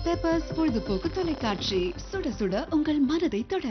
Peppers பொழுதுபோக்கு தொலைக்காட்சி சுட சுட உங்கள் மனதை தொட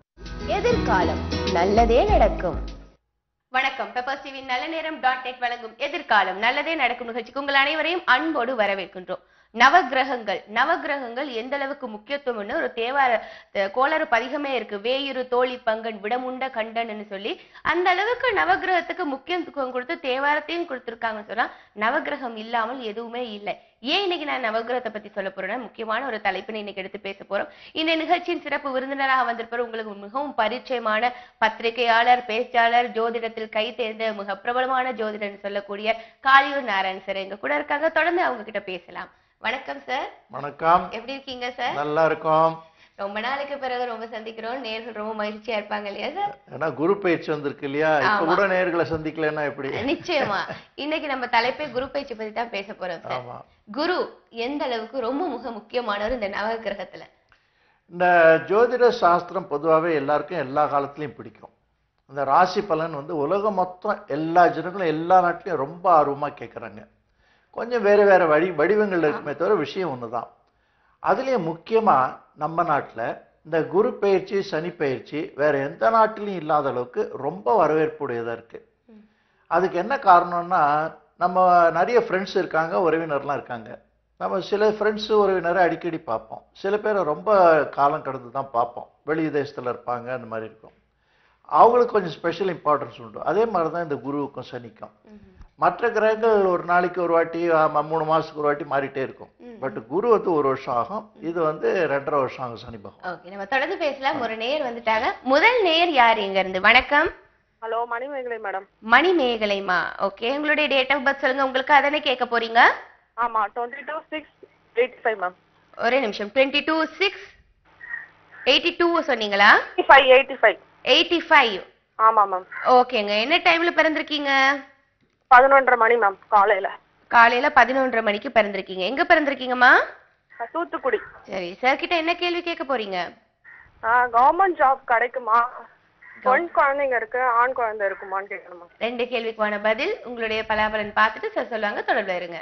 எதிர்காலம் நல்லதே நடக்கும் வணக்கம் பெப்பர்ஸ் டிவி நல்ல நேரம் டாட் நெட் வழங்கும் எதிர்காலம் நல்லதே நடக்கும் நிகழ்ச்சிக்கு உங்கள் அனைவரையும் அன்போடு வரவேற்கின்றோம் நவக்கிரகங்கள் நவக்கிரகங்கள் எந்த அளவுக்கு முக்கியத்துவம்னு ஒரு தேவார த- கோளறு பதிகமே இருக்கு வேயுரு தோழி பங்கன் விடமுண்ட கண்டன்னு சொல்லி அந்த அளவுக்கு நவக்கிரகத்துக்கு முக்கியத்துவம் கொடுத்து தேவாரத்தையும் கொடுத்திருக்காங்கன்னு சொன்னா நவக்கிரகம் இல்லாமல் எதுவுமே இல்லை ஏன் இன்னைக்கு நான் நவக்கிரகத்தை பத்தி சொல்ல போறேன்னா முக்கியமான ஒரு தலைப்பினை இன்னைக்கு எடுத்து பேச போறோம் இந்த நிகழ்ச்சியின் சிறப்பு விருந்தினராக வந்திருப்பவர் உங்களுக்கு மிகவும் பரிச்சயமான பத்திரிகையாளர் பேச்சாளர் ஜோதிடத்தில் கை தேர்ந்த மிக பிரபலமான ஜோதிடர்னு சொல்லக்கூடிய காளியூர் நாராயண் சார் எங்க கூட இருக்காங்க தொடர்ந்து அவங்க கிட்ட பேசலாம் வணக்கம் சார் வணக்கம் எப்படி இருக்கீங்க சார் நல்லா இருக்கோம் ரொம்ப நாளைக்கு பிறகு ரொம்ப சந்திக்கிறோம் நேர்கள் ரொம்ப மகிழ்ச்சியா இருப்பாங்க இல்லையா சார் ஏன்னா குரு பயிற்சி வந்திருக்கு இல்லையா இப்ப ஆமா. கூட நேர்களை சந்திக்கலைன்னா எப்படி நிச்சயமா இன்னைக்கு நம்ம தலைப்பே குரு பயிற்சி பத்தி தான் பேச போறோம் சார் ஆமா குரு எந்த அளவுக்கு ரொம்ப மிக முக்கியமானவர் இந்த நவகிரகத்துல இந்த ஜோதிட சாஸ்திரம் பொதுவாகவே எல்லாருக்கும் எல்லா காலத்துலயும் பிடிக்கும் இந்த ராசி பலன் வந்து உலகம் மொத்தம் எல்லா ஜனங்களும் எல்லா நாட்டிலையும் ரொம்ப ஆர்வமா கேட்குறாங்க கொஞ்சம் வேறு வேறு வடி வடிவங்கள் இருக்குமே தவிர விஷயம் ஒன்று தான் அதுலேயும் முக்கியமாக நம்ம நாட்டில் இந்த குரு பயிற்சி சனி பயிற்சி வேற எந்த நாட்டிலையும் இல்லாத அளவுக்கு ரொம்ப வரவேற்புடையதாக இருக்கு அதுக்கு என்ன காரணம்னா நம்ம நிறைய ஃப்ரெண்ட்ஸ் இருக்காங்க உறவினர்லாம் இருக்காங்க நம்ம சில ஃப்ரெண்ட்ஸு உறவினரை அடிக்கடி பார்ப்போம் சில பேரை ரொம்ப காலம் கடந்து தான் பார்ப்போம் வெளி தேசத்தில் இருப்பாங்க அந்த மாதிரி இருக்கும் அவங்களுக்கு கொஞ்சம் ஸ்பெஷல் இம்பார்ட்டன்ஸ் உண்டு அதே மாதிரி தான் இந்த குருவுக்கும் சனிக்கும் மற்ற கிரகங்கள் ஒரு நாளைக்கு ஒரு வாட்டி ஆமா, மூணு மாசத்துக்கு ஒரு வாட்டி மாறிட்டே இருக்கும் பட் குரு வந்து ஒரு வருஷம் ஆகும் இது வந்து ரெண்டரை வருஷம் ஆகும் சனி பகவான் ஓகே நம்ம தொடர்ந்து பேசலாம் ஒரு நேயர் வந்துட்டாங்க முதல் நேயர் யார் இங்க இருந்து வணக்கம் ஹலோ மணிமேகலை மேடம் மணி மேகலைமா ஓகே உங்களுடைய டேட் ஆஃப் பர்த் சொல்லுங்க உங்களுக்கு அதனே கேட்க போறீங்க ஆமா twenty two six eighty five ma'am ஒரே நிமிஷம் twenty two six eighty two சொன்னீங்களா five eighty five eighty five ஆமா மேம் ஓகேங்க என்ன டைம்ல பிறந்திருக்கீங்க பதினொன்றரை மணி மேம் காலையில காலையில பதினொன்றரை மணிக்கு பிறந்திருக்கீங்க எங்க பிறந்திருக்கீங்கம்மா அஹ் தூத்துக்குடி சரி சார் கிட்ட என்ன கேள்வி கேட்க போறீங்க கவர்மெண்ட் ஜாப் கிடைக்குமா பெண் குழந்தைங்க இருக்கு ஆண் குழந்தை இருக்குமான்னு கேட்கணுமா ரெண்டு கேள்விக்கான பதில் உங்களுடைய பலாபலன் பார்த்துட்டு சார் சொல்லுவாங்க தொடர்புல இருங்க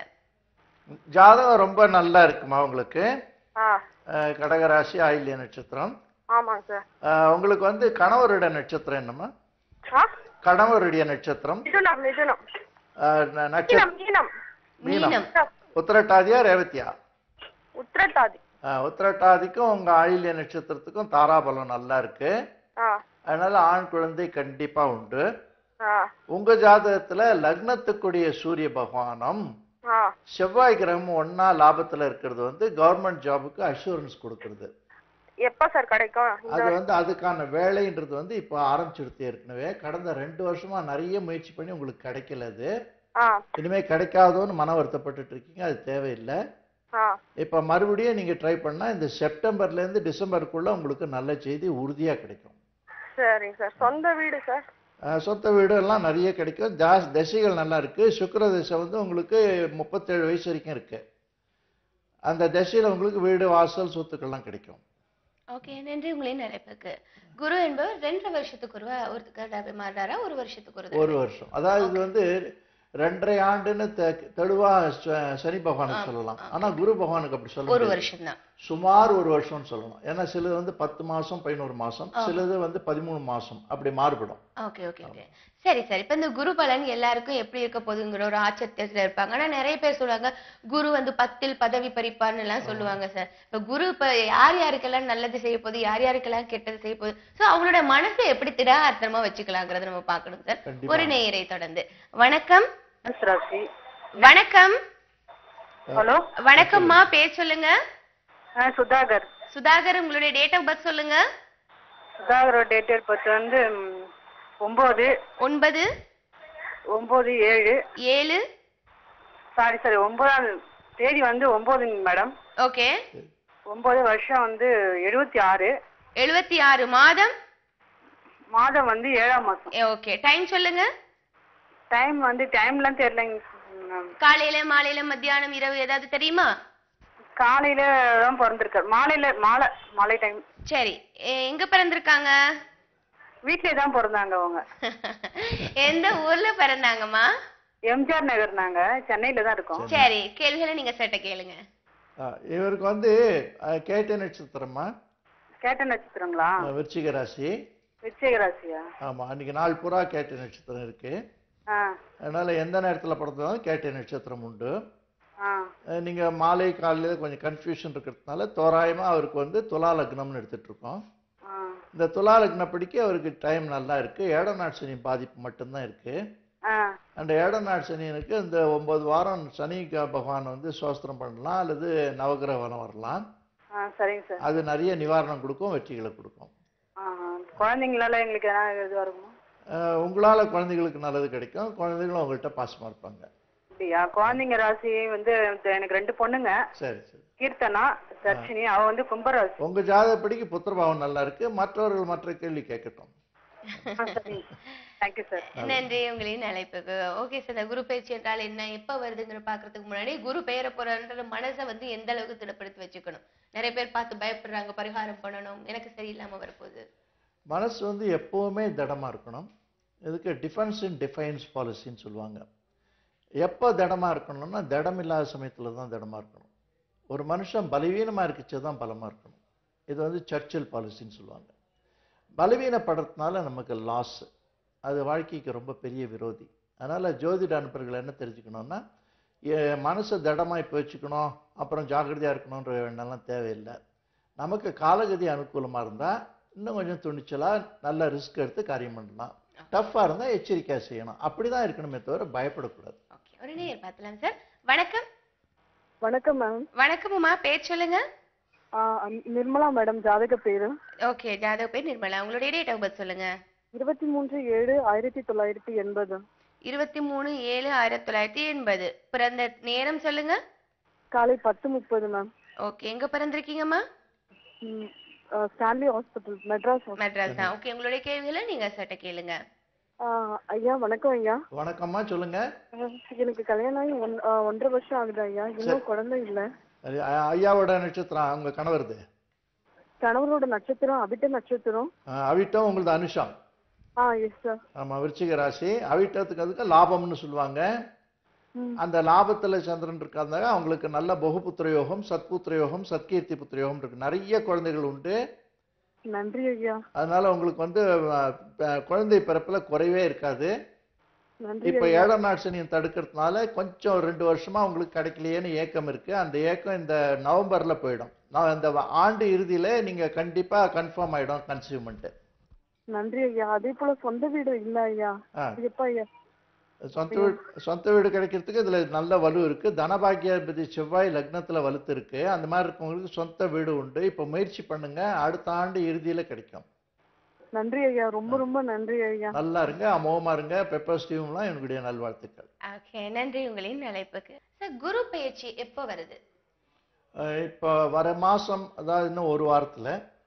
ஜாதகம் ரொம்ப நல்லா இருக்குமா உங்களுக்கு ஆ அஹ், கடகராசி ஆயில்ய நட்சத்திரம் ஆமாங்க சார் அஹ், உங்களுக்கு வந்து கணவருடைய நட்சத்திரம் என்னம்மா ஆ கணவருடைய நட்சத்திரம் மிதுனம் மிதுனம் அஹ், ந- நட்சத்திரம் மீனம் மீனம் மீனம் மீனம் உத்திரட்டாதியா ரேவதியா உத்திரட்டாதி அஹ், உத்திரட்டாதிக்கும் உங்க ஆயில்ய நட்சத்திரத்துக்கும் தாராபலம் நல்லா இருக்கு ஆ அதனால ஆண் குழந்தை கண்டிப்பா உண்டு ஆ உங்க ஜாதகத்துல லக்னத்துக்குடைய சூரிய பகவானம் ஆ செவ்வாய் கிரகம் ஒண்ணா லாபத்துல இருக்கிறது வந்து கவர்மெண்ட் ஜாபுக்கு அஷூரன்ஸ் கொடுக்கறது எப்ப சார் கிடைக்கும் இந்த அது வந்து அதுக்கான வேலைன்றது வந்து இப்போ ஆரம்பிச்சிடுத்து ஏற்கனவே கடந்த ரெண்டு வருஷமா நிறைய முயற்சி பண்ணி உங்களுக்கு கிடைக்கல அது ஆ இனிமே கிடைக்காதோன்னு மன வருத்தப்பட்டுட்டு இருக்கீங்க அது தேவையில்லை ஆ இப்போ மறுபடியும் நீங்க ட்ரை பண்ணா இந்த செப்டம்பர்ல இருந்து டிசம்பருக்குள்ள உங்களுக்கு நல்ல செய்தி உறுதியா கிடைக்கும் சரிங்க சார் சொந்த வீடு சார் அஹ் சொந்த வீடு எல்லாம் நிறைய கிடைக்கும் ஜாஸ் திசைகள் நல்லா இருக்கு சுக்கிர திசை வந்து உங்களுக்கு முப்பத்தேழு வயசு வரைக்கும் இருக்கு அந்த திசையில உங்களுக்கு வீடு வாசல் சொத்துக்கள்லாம் கிடைக்கும் ஓகே நன்றி உங்களின் அழைப்புக்கு குரு என்பவர் ரெண்டரை வருஷத்துக்கு ஒரு வா- ஒரு தடவை மாறுறாரா ஒரு வருஷத்துக்கு ஒரு ஒரு தடவை வருஷம் அதாவது இது வந்து ரெண்டரை ஆண்டுன்னு தெ- தெளிவா ச- சனி பகவானுக்கு சொல்லலாம் ஆனா குரு பகவானுக்கு அப்படி சொல்ல ஒரு முடியாது. வருஷம் தான் சுமார் ஒரு வருஷம்னு சொல்லலாம் ஏன்னா சிலது வந்து பத்து மாசம் பதினோரு மாசம் சிலது வந்து பதிமூணு மாசம் அப்படி மாறுபடும் ஓகே ஓகே ஓகே சரி சரி இப்ப இந்த குரு பலன் எல்லாருக்கும் எப்படி இருக்க போகுதுங்கிற ஒரு ஆச்சரியத்துல இருப்பாங்க ஆனா நிறைய பேர் சொல்லுவாங்க குரு வந்து பத்தில் பதவி பறிப்பார்னு எல்லாம் சொல்லுவாங்க சார் இப்ப குரு இப்ப யார் யாருக்கெல்லாம் நல்லது செய்ய போகுது யார் யாருக்கெல்லாம் கெட்டது செய்ய போகுது சோ அவங்களோட மனசை எப்படி திடார்த்தமா வச்சுக்கலாங்கிறத நம்ம பார்க்கணும் சார் கண்டிப்பா. ஒரு நேயரை தொடர்ந்து வணக்கம் ராசி வணக்கம் ஹலோ வணக்கம்மா பேர் சொல்லுங்க ஆ சுதாகர் சுதாகர் உங்களுடைய டேட் ஆஃப் பர்த் சொல்லுங்க சுதாகரோட டேட் ஆஃப் பர்த் வந்து ம், ஒன்பது ஒன்பது ஒன்பது ஏழு ஏழு சாரி சாரி ஒன்பதாம் தேதி வந்து ஒன்பதுங்க மேடம் ஓகே ஒன்பது வருஷம் வந்து எழுபத்தி ஆறு எழுபத்தி ஆறு மாதம் மாதம் வந்து ஏழாம் மாசம் ஓகே டைம் சொல்லுங்க டைம் வந்து டைம்லாம் தெரியலங்க மேம் காலையில மாலையில மத்தியானம் இரவு ஏதாவது தெரியுமா காலையில தான் பிறந்திருக்காரு மாலையில மாலை மாலை டைம் சரி எ- எங்க பிறந்திருக்காங்க வீட்லயே தான் பிறந்தாங்க அவங்க எந்த ஊர்ல பிறந்தாங்கம்மா எம்ஜிஆர் நகர் நாங்க சென்னையில தான் இருக்கோம் சரி கேள்விகளை நீங்க சட்ட கேளுங்க ஆ, இவருக்கு வந்து அஹ், கேட்டை நட்சத்திரமா கேட்ட நட்சத்திரங்களா அஹ், விருச்சிக ராசி விருச்சிக ராசியா ஆமா அன்னைக்கு நாள் பூரா கேட்டை நட்சத்திரம் இருக்கு ஆ அதனால எந்த நேரத்துல பிறந்தாலும் கேட்டை நட்சத்திரம் உண்டு ஆ அஹ், நீங்க மாலை காலையில் கொஞ்சம் கன்ஃபியூஷன் இருக்கிறதுனால தோராயமா அவருக்கு வந்து துலா லக்னம்னு எடுத்துட்டு இருக்கோம் ஆ இந்த துலா லக்னப்படிக்கு அவருக்கு டைம் நல்லா இருக்கு ஏழ நாட் சனி பாதிப்பு மட்டும்தான் இருக்கு ஆ அந்த ஏழ நாட் சனியனுக்கு இந்த ஒன்பது வாரம் சனி க- பகவான் வந்து சோஸ்திரம் பண்ணலாம் அல்லது நவகிரக வரம் வரலாம் ஆ சரிங்க சார் அது நிறைய நிவாரணம் கொடுக்கும் வெற்றிகளை கொடுக்கும் ஆ ஆ. குழந்தைங்களால எங்களுக்கு எதனா இதுவா இருக்குமா அஹ் உங்களால குழந்தைகளுக்கு நல்லது கிடைக்கும் குழந்தைகளும் உங்கள்கிட்ட பாசமா இருப்பாங்க அப்படியா குழந்தைங்க ராசி வந்து இந்த எனக்கு ரெண்டு பொண்ணுங்க சரி சரி கீர்த்தனா தர்ஷினி அவ வந்து கும்பராசி உங்க ஜாதகப்படிக்கு புத்திரபாவம் நல்லா இருக்கு மற்றவர்கள் மற்ற கேள்வி கேட்கட்டும் ஆ சரிங்க தேங்க்யூ சார் நன்றி உங்களின் அழைப்புக்கு ஓகே சார் இந்த குரு பயிற்சி என்றால் என்ன எப்ப வருதுங்கிற பாக்குறதுக்கு முன்னாடி குரு பெயர போறன்ற மனசை வந்து எந்த அளவுக்கு திடப்படுத்தி வச்சுக்கணும் நிறைய பேர் பார்த்து பயப்படுறாங்க பரிகாரம் பண்ணணும் எனக்கு சரியில்லாம வரப்போகுது மனசு வந்து எப்பவுமே திடமா இருக்கணும் இதுக்கு டிஃபென்ஸ் இன் டிஃபைன்ஸ் பாலிசின்னு சொல்லுவாங்க எப்போ திடமா இருக்கணும்னா திடம் இல்லாத சமயத்துல தான் திடமா இருக்கணும் ஒரு மனுஷன் பலவீனமா இருக்குச்சு தான் பலமா இருக்கணும் இது வந்து சர்ச்சில் பாலிசின்னு சொல்லுவாங்க பலவீனப்படுறதுனால நமக்கு லாஸ் அது வாழ்க்கைக்கு ரொம்ப பெரிய விரோதி அதனால ஜோதிட அனுப்பர்கள் என்ன தெரிஞ்சுக்கணும்னா எ- மனசை திடமாய் வச்சுக்கணும் அப்புறம் ஜாக்கிரதையா இருக்கணுன்ற எண்ணம்லாம் தேவையில்லை நமக்கு காலகதி அனுகூலமா இருந்தா இன்னும் கொஞ்சம் துணிச்சலா நல்ல ரிஸ்க் எடுத்து காரியம் பண்ணலாம் டஃப்பாக இருந்தா எச்சரிக்கையா செய்யணும் அப்படிதான் இருக்கணுமே தவிர பயப்படக்கூடாது ஓகே ஒரு நேர் பார்க்கலாம் சார் வணக்கம் வணக்கம் மேம் வணக்கம்மா பேர் சொல்லுங்க நிர்மலா மேடம் ஜாதக பேரு ஓகே ஜாதவ பேர் நிர்மலா உங்களுடைய டேட் ஆஃப் பர்த் சொல்லுங்க இருபத்தி மூன்று ஏழு ஆயிரத்தி தொள்ளாயிரத்தி எண்பது இருபத்தி மூணு ஏழு ஆயிரத்தி தொள்ளாயிரத்தி எண்பது பிறந்த நேரம் சொல்லுங்க காலை பத்து முப்பது மேம் ஓகே எங்க பிறந்திருக்கீங்கம்மா Stanley hospital Madras hospital. Madras தான் ஓகே உங்களுடைய கேள்விகளை நீங்க சட்ட கேளுங்க ஆ, ஐயா வணக்கம் ஐயா வணக்கம்மா சொல்லுங்க அஹ், எனக்கு கல்யாணம் ஆகி ஒன் ஆ, ஒன்றரை வருஷம் ஆகுது ஐயா இன்னும் குழந்தை இல்ல அது ஐ- ஐயாவோட நட்சத்திரம் அவங்க கணவருது கணவரோட நட்சத்திரம் அபிட்ட நட்சத்திரம் அஹ் அவிட்டம் உங்களது அனுஷம் ஆ எஸ் சார் ஆமா விருச்சிக ராசி அவிட்டத்துக்கு அதுக்கு லாபம்னு சொல்லுவாங்க ம். அந்த லாபத்துல சந்திரன் இருக்காங்க அவங்களுக்கு நல்ல பகுபுத்திர யோகம் சத்புத்திர யோகம் சத்கீர்த்தி புத்திர யோகம் இருக்கு நிறைய குழந்தைகள் உண்டு நன்றி ஐயா அதனால உங்களுக்கு வந்து அஹ், ப- குழந்தை பிறப்புல குறைவே இருக்காது நன்றி இப்ப ஐயா ஏழாம் நாள் சனியை தடுக்கிறதுனால கொஞ்சம் ரெண்டு வருஷமா உங்களுக்கு கிடைக்கலையேன்னு ஏக்கம் இருக்கு அந்த ஏக்கம் இந்த நவம்பர்ல போயிடும் நான் இந்த வ- ஆண்டு இறுதியில நீங்க கண்டிப்பா கன்ஃபார்ம் ஆயிடும் கன்சியூமெண்ட் நன்றி ஐயா அதே போல சொந்த வீடு இல்ல ஐயா ஆ. எப்ப ஐயா சொந்த வீடு சொந்த வீடு கிடைக்கிறதுக்கு இதுல நல்ல வலு இருக்கு தனபாகியாதிபதி செவ்வாய் லக்னத்துல வலுத்து இருக்கு அந்த மாதிரி இருக்கவங்களுக்கு சொந்த வீடு உண்டு இப்ப முயற்சி பண்ணுங்க அடுத்த ஆண்டு இறுதியில கிடைக்கும் நன்றி ஐயா ரொம்ப ரொம்ப நன்றி ஐயா நல்லா இருங்க அமோகமா இருங்க பெப்பர் ஸ்டீவ்லாம் என்னுடைய நல்வாழ்த்துக்கள் ஓகே நன்றி உங்களின் அழைப்புக்கு சார் குரு பயிற்சி எப்போ வருது அஹ் இப்போ வர மாசம் அதாவது இன்னும் ஒரு வாரத்துல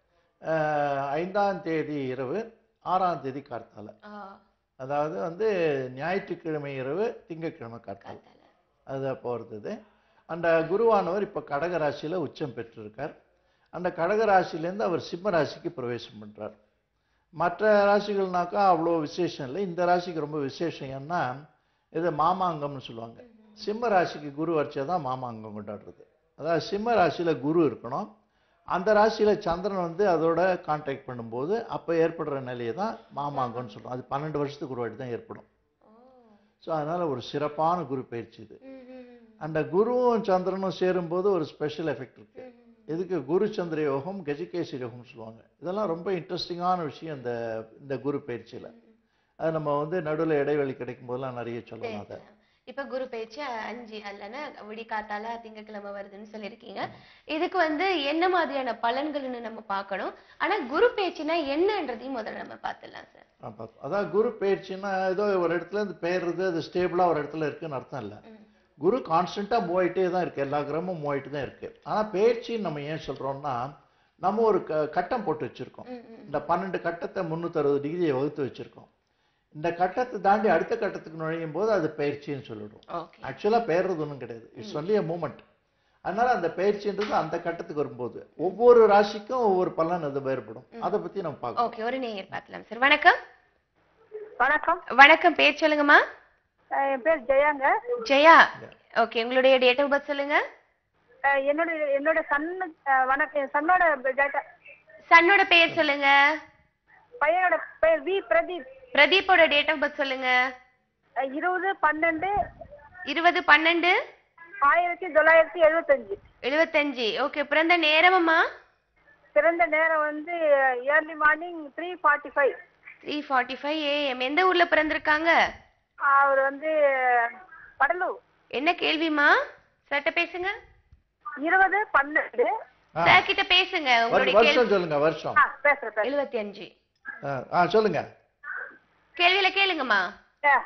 அஹ் ஐந்தாம் தேதி இரவு ஆறாம் தேதி கார்த்தால ஆ, அதாவது வந்து ஞாயிற்றுக்கிழமை இரவு திங்கட்கிழமை கார்த்தால காத்தால. அது அப்போ வருது அந்த குருவானவர் இப்போ கடக ராசியில உச்சம் பெற்றிருக்கார் அந்த கடக ராசியிலேருந்து அவர் சிம்ம ராசிக்கு பிரவேசம் பண்றார் மற்ற ராசிகள்னாக்கா அவ்வளோ விசேஷம் இல்லை இந்த ராசிக்கு ரொம்ப விசேஷம் ஏன்னா இது மாமாங்கம்னு சொல்லுவாங்க சிம்ம ராசிக்கு குரு வச்சா தான் மாமாங்கம் கொண்டாடுறது அதாவது சிம்ம ராசியில குரு இருக்கணும் அந்த ராசியில சந்திரன் வந்து அதோட கான்டாக்ட் பண்ணும்போது அப்போ ஏற்படுற நிலையை தான் மாமாங்கம்னு சொல்றோம் அது பன்னெண்டு வருஷத்துக்கு ஒரு வாட்டி தான் ஏற்படும் ஸோ அதனால ஒரு சிறப்பான குரு பயிற்சி இது ம், ம், ம். அந்த குருவும் சந்திரனும் சேரும்போது ஒரு ஸ்பெஷல் எஃபெக்ட் இருக்கு இதுக்கு குரு சந்திர யோகம் கஜகேசி யோகம் சொல்லுவாங்க இதெல்லாம் ரொம்ப இன்ட்ரெஸ்டிங்கான விஷயம் இந்த இந்த குரு பயிற்சியில அது நம்ம வந்து நடுவில் இடைவெளி கிடைக்கும் போதெல்லாம் நிறைய சொல்லலாம் அதை இப்ப குரு பயிற்சி அஞ்சு அல்லனா விடி காத்தால திங்கட்கிழமை வருதுன்னு சொல்லியிருக்கீங்க இதுக்கு வந்து என்ன மாதிரியான பலன்கள்னு நம்ம பார்க்கணும் ஆனா குரு பயிற்சினா என்னன்றதையும் முதல்ல நம்ம பார்த்துடலாம் சார் அப்ப- அதான் குரு பயிற்சின்னா ஏதோ ஒரு இடத்துல இருந்து பெயர்றது அது ஸ்டேபிளா ஒரு இடத்துல இருக்குன்னு அர்த்தம் இல்லை குரு கான்ஸ்டன்டா மூவ் ஆயிட்டே தான் இருக்கு எல்லா கிரகமும் மூவ் ஆயிட்டு தான் இருக்கு ஆனா பயிற்சின்னு நம்ம ஏன் சொல்றோம்னா நம்ம ஒரு க- கட்டம் போட்டு வச்சிருக்கோம் இந்த பன்னெண்டு கட்டத்தை முன்னூத்தி அறுபது டிகிரியை வகுத்து வச்சிருக்கோம் இந்த கட்டத்தை தாண்டி அடுத்த கட்டத்துக்கு நுழையும் போது அது பயிற்சின்னு சொல்லிடுவோம் ஓகே ஆக்சுவலா பெயர்றது ஒன்றும் கிடையாது இட்ஸ் ஒன்லி a மூமெண்ட் அதனால அந்த பயிற்சின்றது அந்த கட்டத்துக்கு வரும்போது ஒவ்வொரு ராசிக்கும் ஒவ்வொரு பலன் அது வேறுபடும் அதை பத்தி நம்ம பார்க்கலாம் ஓகே ஒரு நேயர் பார்க்கலாம் சார் வணக்கம் வணக்கம் வணக்கம் பேர் சொல்லுங்கம்மா அஹ் என் பேர் ஜெயாங்க ஜெயா ஓகே உங்களுடைய டேட் ஆஃப் பர்த் சொல்லுங்க அஹ், என்னோட என்னோட சன் வணக்கம் சன்னோட டேட்டா சன்னோட பேர் சொல்லுங்க பையனோட பேர் வி பிரதீப் பிரதீப்போட டேட் ஆஃப் பர்த் சொல்லுங்க அஹ், இருபது பன்னெண்டு இருபது பன்னெண்டு ஆயிரத்தி தொள்ளாயிரத்தி எழுபத்தஞ்சு எழுபத்தஞ்சு ஓகே பிறந்த நேரமம்மா பிறந்த நேரம் வந்து early morning three forty five three forty five AM எந்த ஊர்ல பிறந்திருக்காங்க அவர் வந்து கடலூர் என்ன கேள்விமா சட்ட பேசுங்க இருபது பன்னெண்டு ஆ. சார் கிட்ட பேசுங்க உங்களுடைய வருஷம் கேள்வி சொல்லுங்க வருஷம் ஆ பேசுறேன் பேசுறேன் எழுபத்தி அஞ்சு ஆ, ஆ சொல்லுங்க கேள்வியில கேளுங்கம்மா ஆ.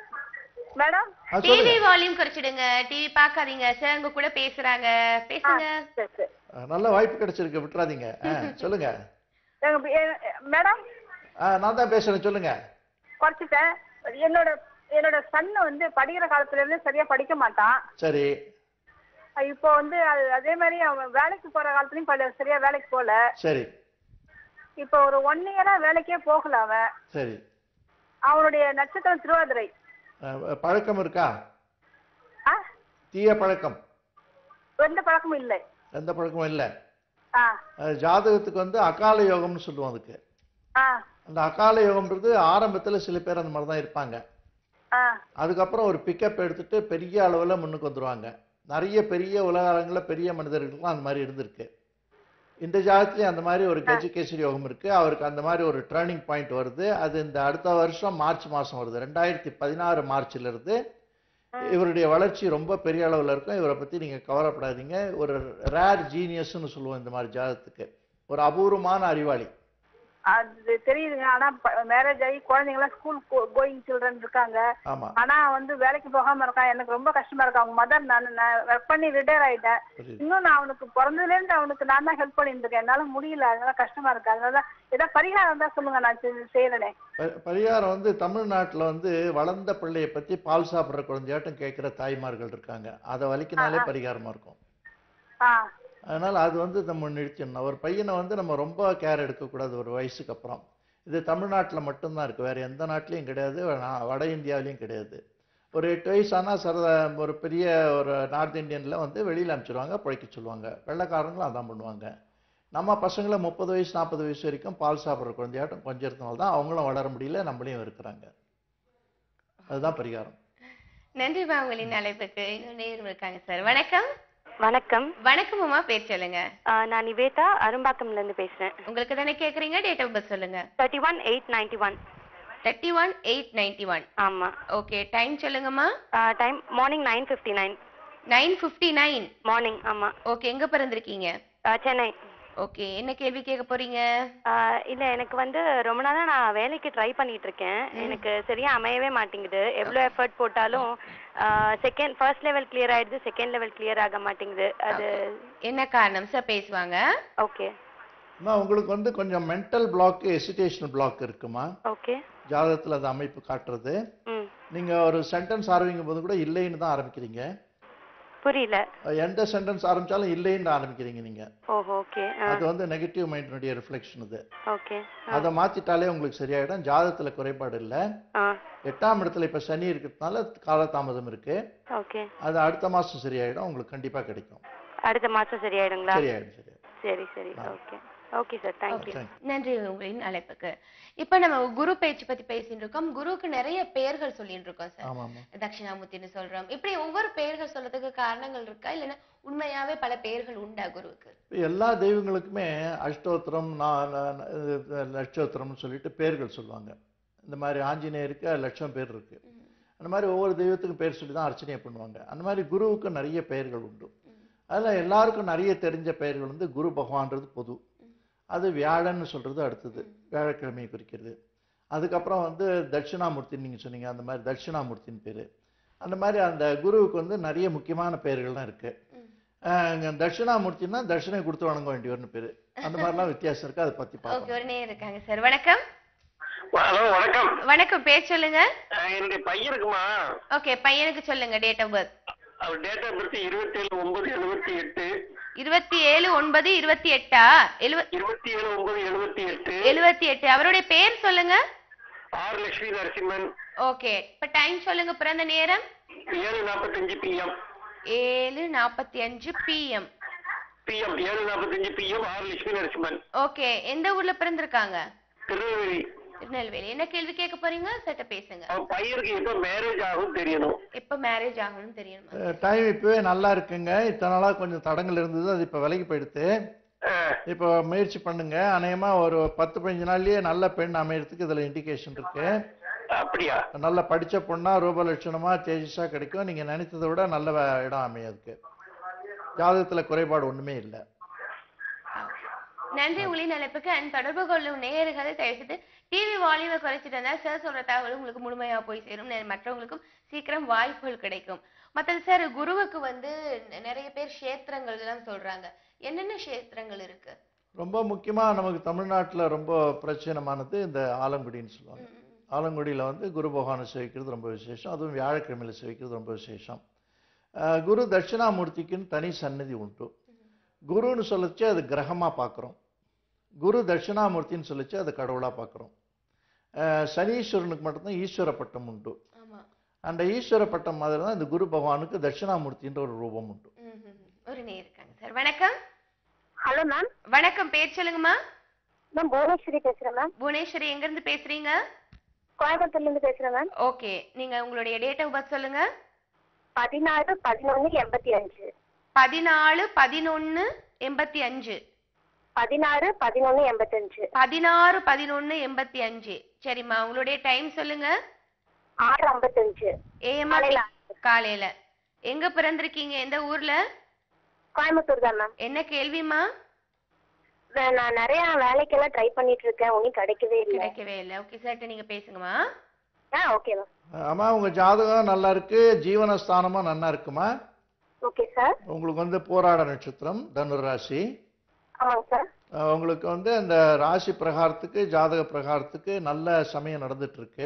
மேடம் ஆ டிவி சொல்லுங்க வால்யூம் குறைச்சிடுங்க டிவி பார்க்காதீங்க சார் உங்க கூட பேசுறாங்க ஆ, பேசுங்க சரி சரி ஆ, நல்ல வாய்ப்பு கிடைச்சிருக்கு விட்டுறாதீங்க ஆ, சொல்லுங்க எங்க பி- எ- மேடம் ஆ, நான் தான் பேசுறேன் சொல்லுங்க குறைச்சிட்டேன் என்னோட என்னோட சன் வந்து படிக்கிற காலத்துல இருந்து சரியா படிக்க மாட்டான் சரி அஹ் இப்போ வந்து அது- அதே மாதிரி அவன் வேலைக்கு போற காலத்துலயும் படி- சரியா வேலைக்கு போகல சரி இப்போ ஒரு ஒன் இயரா வேலைக்கே போகல அவன் சரி அவனுடைய நட்சத்திரம் திருவாதிரை ஆ, பழக்கம் இருக்கா ஆ தீய பழக்கம் எந்த பழக்கமும் இல்லை எந்த பழக்கமும் இல்லை ஆ அது ஜாதகத்துக்கு வந்து அகால யோகம்னு சொல்லுவோம் அதுக்கு ஆ அந்த அகால யோகம்ன்றது ஆரம்பத்தில் சில பேர் அந்த மாதிரி தான் இருப்பாங்க ஆ அதுக்கப்புறம் ஒரு பிக்கப் எடுத்துட்டு பெரிய அளவில் முன்னுக்கு வந்துருவாங்க நிறைய பெரிய உலகங்களில் பெரிய மனிதர்களுக்கும் அந்த மாதிரி இருந்திருக்கு இந்த ஜாதகத்துலேயும் அந்த மாதிரி ஒரு கஜகேசரி யோகம் இருக்கு அவருக்கு அந்த மாதிரி ஒரு டேர்னிங் பாயிண்ட் வருது அது இந்த அடுத்த வருஷம் மார்ச் மாதம் வருது ரெண்டாயிரத்தி பதினாறு மார்ச்ல இருந்து இவருடைய வளர்ச்சி ரொம்ப பெரிய அளவில் இருக்கும் இவரை பற்றி நீங்கள் கவலைப்படாதீங்க ஒரு ரேர் ஜீனியஸ்னு சொல்லுவோம் இந்த மாதிரி ஜாதகத்துக்கு ஒரு அபூர்வமான அறிவாளி அது தெரியுதுங்க ஆனா மேரேஜ் ஆகி குழந்தைங்க எல்லாம் ஸ்கூல் கோயிங் சில்ட்ரன் இருக்காங்க ஆமாம் ஆனா வந்து வேலைக்கு போகாம இருக்கான் எனக்கு ரொம்ப கஷ்டமா இருக்கு அவங்க மதர் நான் நான் ஒர்க் பண்ணி ரிட்டையர் ஆயிட்டேன் புரியுது இன்னும் நான் அவனுக்கு பிறந்ததுல இருந்து அவனுக்கு நான் தான் ஹெல்ப் பண்ணிட்டு இருக்கேன் என்னால முடியல அதனால கஷ்டமா இருக்கு அதனால ஏதாவது பரிகாரம் தான் சொல்லுங்க நான் செய்- செய்யறேனே ப- பரிகாரம் வந்து தமிழ்நாட்டில் வந்து வளர்ந்த பிள்ளையை பற்றி பால் சாப்பிட்ற குழந்தையாட்டம் கேட்குற தாய்மார்கள் இருக்காங்க அதை வலிக்கினாலே பரிகாரமாக இருக்கும் ஆ அதனால் அது வந்து நம்ம நிறுத்திடணும் ஒரு பையனை வந்து நம்ம ரொம்ப கேர் எடுக்கக்கூடாது ஒரு வயசுக்கு அப்புறம் இது தமிழ்நாட்டில் மட்டும்தான் இருக்குது வேறு எந்த நாட்டிலையும் கிடையாது வ- வட இந்தியாவிலையும் கிடையாது ஒரு எட்டு வயசு ஆனால் சரத ஒரு பெரிய ஒரு நார்த் இந்தியனில் வந்து வெளியில் அனுப்பிச்சிடுவாங்க பிழைக்க சொல்லுவாங்க வெள்ளைக்காரங்களும் அதான் பண்ணுவாங்க நம்ம பசங்களை முப்பது வயசு நாற்பது வயசு வரைக்கும் பால் சாப்பிட்ற குழந்தையாட்டம் கொஞ்சிறதுனால தான் அவங்களும் வளர முடியல நம்மளையும் இருக்கிறாங்க அதுதான் பரிகாரம் நன்றிமா உங்களின் அழைப்புக்கு இன்னும் நேரம் இருக்காங்க சார் வணக்கம் வணக்கம் வணக்கம் அம்மா பேர் சொல்லுங்க ஆ, நான் நிவேதா அரும்பாக்கம்ல இருந்து பேசுறேன் உங்களுக்கு தானே கேக்குறீங்க டேட் ஆஃப் பர்த் சொல்லுங்க thirty one eight ninety one thirty one eight ninety one ஆமா ஓகே டைம் சொல்லுங்கம்மா time morning nine fifty nine nine fifty nine morning ஆமா ஓகே எங்க பிறந்திருக்கீங்க ஆ, சென்னை ஓகே என்ன கேள்வி கேட்க போறீங்க ஆ, இல்ல எனக்கு வந்து ரொம்ப நாளா நான் வேலைக்கு ட்ரை பண்ணிட்டு இருக்கேன் எனக்கு சரியா அமையவே மாட்டேங்குது எவ்வளவு எஃபர்ட் போட்டாலும் செகண்ட் ஃபர்ஸ்ட் லெவல் கிளியர் ஆயிடுது செகண்ட் லெவல் கிளியர் ஆக மாட்டேங்குது அது என்ன காரணம் சார் பேசுவாங்க ஓகே அம்மா உங்களுக்கு வந்து கொஞ்சம் மென்டல் பிளாக் எசிடேஷனல் பிளாக் இருக்குமா ஓகே ஜாதகத்தில் அது அமைப்பு காட்டுறது ம் நீங்கள் ஒரு சென்டென்ஸ் ஆரம்பிக்கும் போது கூட இல்லைன்னு தான் ஆரம்பிக்கிறீங்க புரியல எந்த சென்டென்ஸ் ஆரம்பிச்சாலும் இல்லைன்னு ஆரம்பிக்கிறீங்க நீங்கள் ஓஹோ ஓகே அது வந்து நெகட்டிவ் மைண்டினுடைய ரிஃப்ளெக்ஷன் இது ஓகே அதை மாற்றிட்டாலே உங்களுக்கு சரியாயிடும் ஜாதகத்தில் குறைபாடு இல்லை ஆ எட்டாம் இடத்துல இப்போ சனி இருக்கிறதுனால காலதாமதம் இருக்கு ஓகே அது அடுத்த மாதம் சரியாயிடும் உங்களுக்கு கண்டிப்பாக கிடைக்கும் அடுத்த மாசம் சரியாயிடுங்களா சரியாயிடும் சரியாயிடும் சரி சரி okay okay sir thank you Thank you. நன்றி உங்களின் அழைப்புக்கு இப்ப நம்ம குரு பயிற்சி பத்தி பேசிட்டு இருக்கோம் குருவுக்கு நிறைய பெயர்கள் சொல்லிட்டு இருக்கோம் சார் ஆமாம் ஆமாம் தட்சிணாமூர்த்தின்னு சொல்றோம் இப்படி ஒவ்வொரு பெயர்கள் சொல்றதுக்கு காரணங்கள் இருக்கா இல்லைன்னா உண்மையாவே பல பெயர்கள் உண்டா குருவுக்கு எல்லா தெய்வங்களுக்குமே அஷ்டோத்திரம் நா- நா- நா- இது, லட்சோத்திரம்னு சொல்லிட்டு பேர்கள் சொல்லுவாங்க இந்த மாதிரி ஆஞ்சநேயருக்கு லட்சம் பேர் இருக்கு அந்த மாதிரி ஒவ்வொரு தெய்வத்துக்கும் பேர் சொல்லி தான் அர்ச்சனையை பண்ணுவாங்க அந்த மாதிரி குருவுக்கு நிறைய பெயர்கள் உண்டு அதில் எல்லாருக்கும் நிறைய தெரிஞ்ச பெயர்கள் வந்து குரு பகவான்றது பொது அது வியாழன்னு சொல்றது அடுத்தது வியாழக்கிழமையை குறிக்கிறது அதுக்கப்புறம் வந்து தட்சிணாமூர்த்தின்னு நீங்கள் சொன்னீங்க அந்த மாதிரி தட்சிணாமூர்த்தின்னு பேர் அந்த மாதிரி அந்த குருவுக்கு வந்து நிறைய முக்கியமான பெயர்கள்லாம் இருக்கு அஹ் இங்க தட்சிணாமூர்த்தின்னா தட்சிணை கொடுத்து வணங்க வேண்டியவர்னு பேரு அந்த மாதிரிலாம் வித்தியாசம் இருக்கு அதை பத்தி ஓகே பார்ப்போம் ஒரு நேரம் இருக்காங்க சார் வணக்கம் ஹலோ வணக்கம் வணக்கம் பேர் சொல்லுங்க அஹ் என்னுடைய பையன் இருக்குமா ஓகே பையனுக்கு சொல்லுங்க டேட் ஆஃப் பர்த் அவர் டேட் ஆஃப் பர்த் இருபத்தி ஏழு ஒன்பது எழுபத்தி எட்டு இருபத்தி ஏழு ஒன்பது இருபத்தி எட்டா எழுவ இருபத்தி ஏழு ஒன்பது எழுபத்தி எட்டு எழுபத்தி எட்டு அவருடைய பேர் சொல்லுங்க ஆர் லட்சுமி நரசிம்மன் ஓகே இப்ப டைம் சொல்லுங்க பிறந்த நேரம் ஏழு நாற்பத்தஞ்சு பிஎம் ஏழு நாற்பத்தி அஞ்சு பிஎம் பிஎம் ஏழு நாற்பத்தஞ்சு PM R Lakshmi Narasimhan okay எந்த ஊர்ல பிறந்திருக்காங்க திருநெல்வேலி திருநெல்வேலி என்ன கேள்வி கேட்க போறீங்க சட்ட பேசுங்க அவன் பையனுக்கு எப்ப மேரேஜ் ஆகும் தெரியணும் எப்ப மேரேஜ் ஆகணும்னு தெரியணுமா டைம் இப்போவே நல்லா இருக்குங்க இத்தனை நாளாக கொஞ்சம் தடங்கள் இருந்தது அது இப்போ விலைக்கு போயிடுத்து இப்போ முயற்சி பண்ணுங்க அநேகமா ஒரு பத்து பதினஞ்சு நாள்லயே நல்ல பெண் அமையறதுக்கு இதுல இண்டிகேஷன் இருக்கு அப்படியா நல்ல படிச்ச பொண்ணா ரூபலட்சணமா தேஜஸா கிடைக்கும் நீங்க நினைத்ததை விட நல்ல வே- இடம் அமையதுக்கு ஜாதகத்துல குறைபாடு ஒண்ணுமே இல்லை நன்றி உங்களின் அழைப்புக்கு அண்ட் தொடர்பு கொள்ளும் நேயர்கள் தயவுசெய்து டிவி வால்யூமை குறைச்சிட்டு இருந்தா சார் சொல்ற தகவல் உங்களுக்கு முழுமையா போய் சேரும் நெ- மற்றவங்களுக்கும் சீக்கிரம் வாய்ப்புகள் கிடைக்கும் மற்றது சார் குருவுக்கு வந்து நெ- நிறைய பேர் கஷேத்திரங்கள் எல்லாம் சொல்றாங்க என்னென்ன கஷேத்திரங்கள் இருக்கு ரொம்ப முக்கியமா நமக்கு தமிழ்நாட்டுல ரொம்ப பிரச்சனமானது இந்த ஆலங்குடின்னு சொல்லுவாங்க ஆலங்குடியில வந்து குரு பகவானை சேவிக்கிறது ரொம்ப விசேஷம் அதுவும் வியாழக்கிழமையில சேவிக்கிறது ரொம்ப விசேஷம் அஹ் குரு தட்சிணாமூர்த்திக்குன்னு தனி சன்னதி உண்டு குருன்னு சொல்லிச்சு அது கிரகமா பார்க்குறோம் குரு தட்சிணாமூர்த்தின்னு சொல்லிச்சு அது கடவுளா பார்க்குறோம் சனீஸ்வரனுக்கு மட்டும்தான் ஈஸ்வர பட்டம் உண்டு ஆமா அந்த ஈஸ்வர பட்டம் மாதிரி தான் இந்த குரு பகவானுக்கு தட்சிணாமூர்த்தின்ற ஒரு ரூபம் உண்டு ம், ம், ம். ஒரு நேர் இருக்காங்க சார் வணக்கம் ஹலோ மேம் வணக்கம் பேர் சொல்லுங்கம்மா மேம் புவனேஸ்வரி பேசுறேன் மேம் புவனேஸ்வரி எங்க இருந்து பேசுறீங்க கோயம்புத்தூர்ல இருந்து பேசுறேன் மேம் ஓகே நீங்க உங்களுடைய டேட் ஆஃப் பர்த் சொல்லுங்க பதினாறு பதினொன்னு எண்பத்தி அஞ்சு பதினாலு பதினொன்னு எண்பத்தி அஞ்சு பதினாறு பதினொன்னு எண்பத்தஞ்சு பதினாறு பதினொன்னு எண்பத்தி அஞ்சு சரிம்மா உங்களுடைய டைம் சொல்லுங்க ஆறு ஐம்பத்தஞ்சு ஏஎம் காலையில. காலையில எங்க பிறந்திருக்கீங்க எந்த ஊர்ல கோயம்புத்தூர் தான் மேம் என்ன கேள்விமா நான் நிறைய வேலைக்கெல்லாம் ட்ரை பண்ணிட்டு இருக்கேன் ஒன்னும் கிடைக்கவே இல்லை கிடைக்கவே இல்லை ஓகே சார்ட்ட நீங்க பேசுங்கம்மா ஆ ஓகே மேம் அம்மா உங்க ஜாதகம் நல்லா இருக்கு ஜீவனஸ்தானமும் நல்லா இருக்குமா ஓகே சார் உங்களுக்கு வந்து போராட நட்சத்திரம் தனுர் ராசி ஆமாங்க சார் அஹ் உங்களுக்கு வந்து அந்த ராசி பிரகாரத்துக்கு ஜாதக பிரகாரத்துக்கு நல்ல சமயம் நடந்துட்டு இருக்கு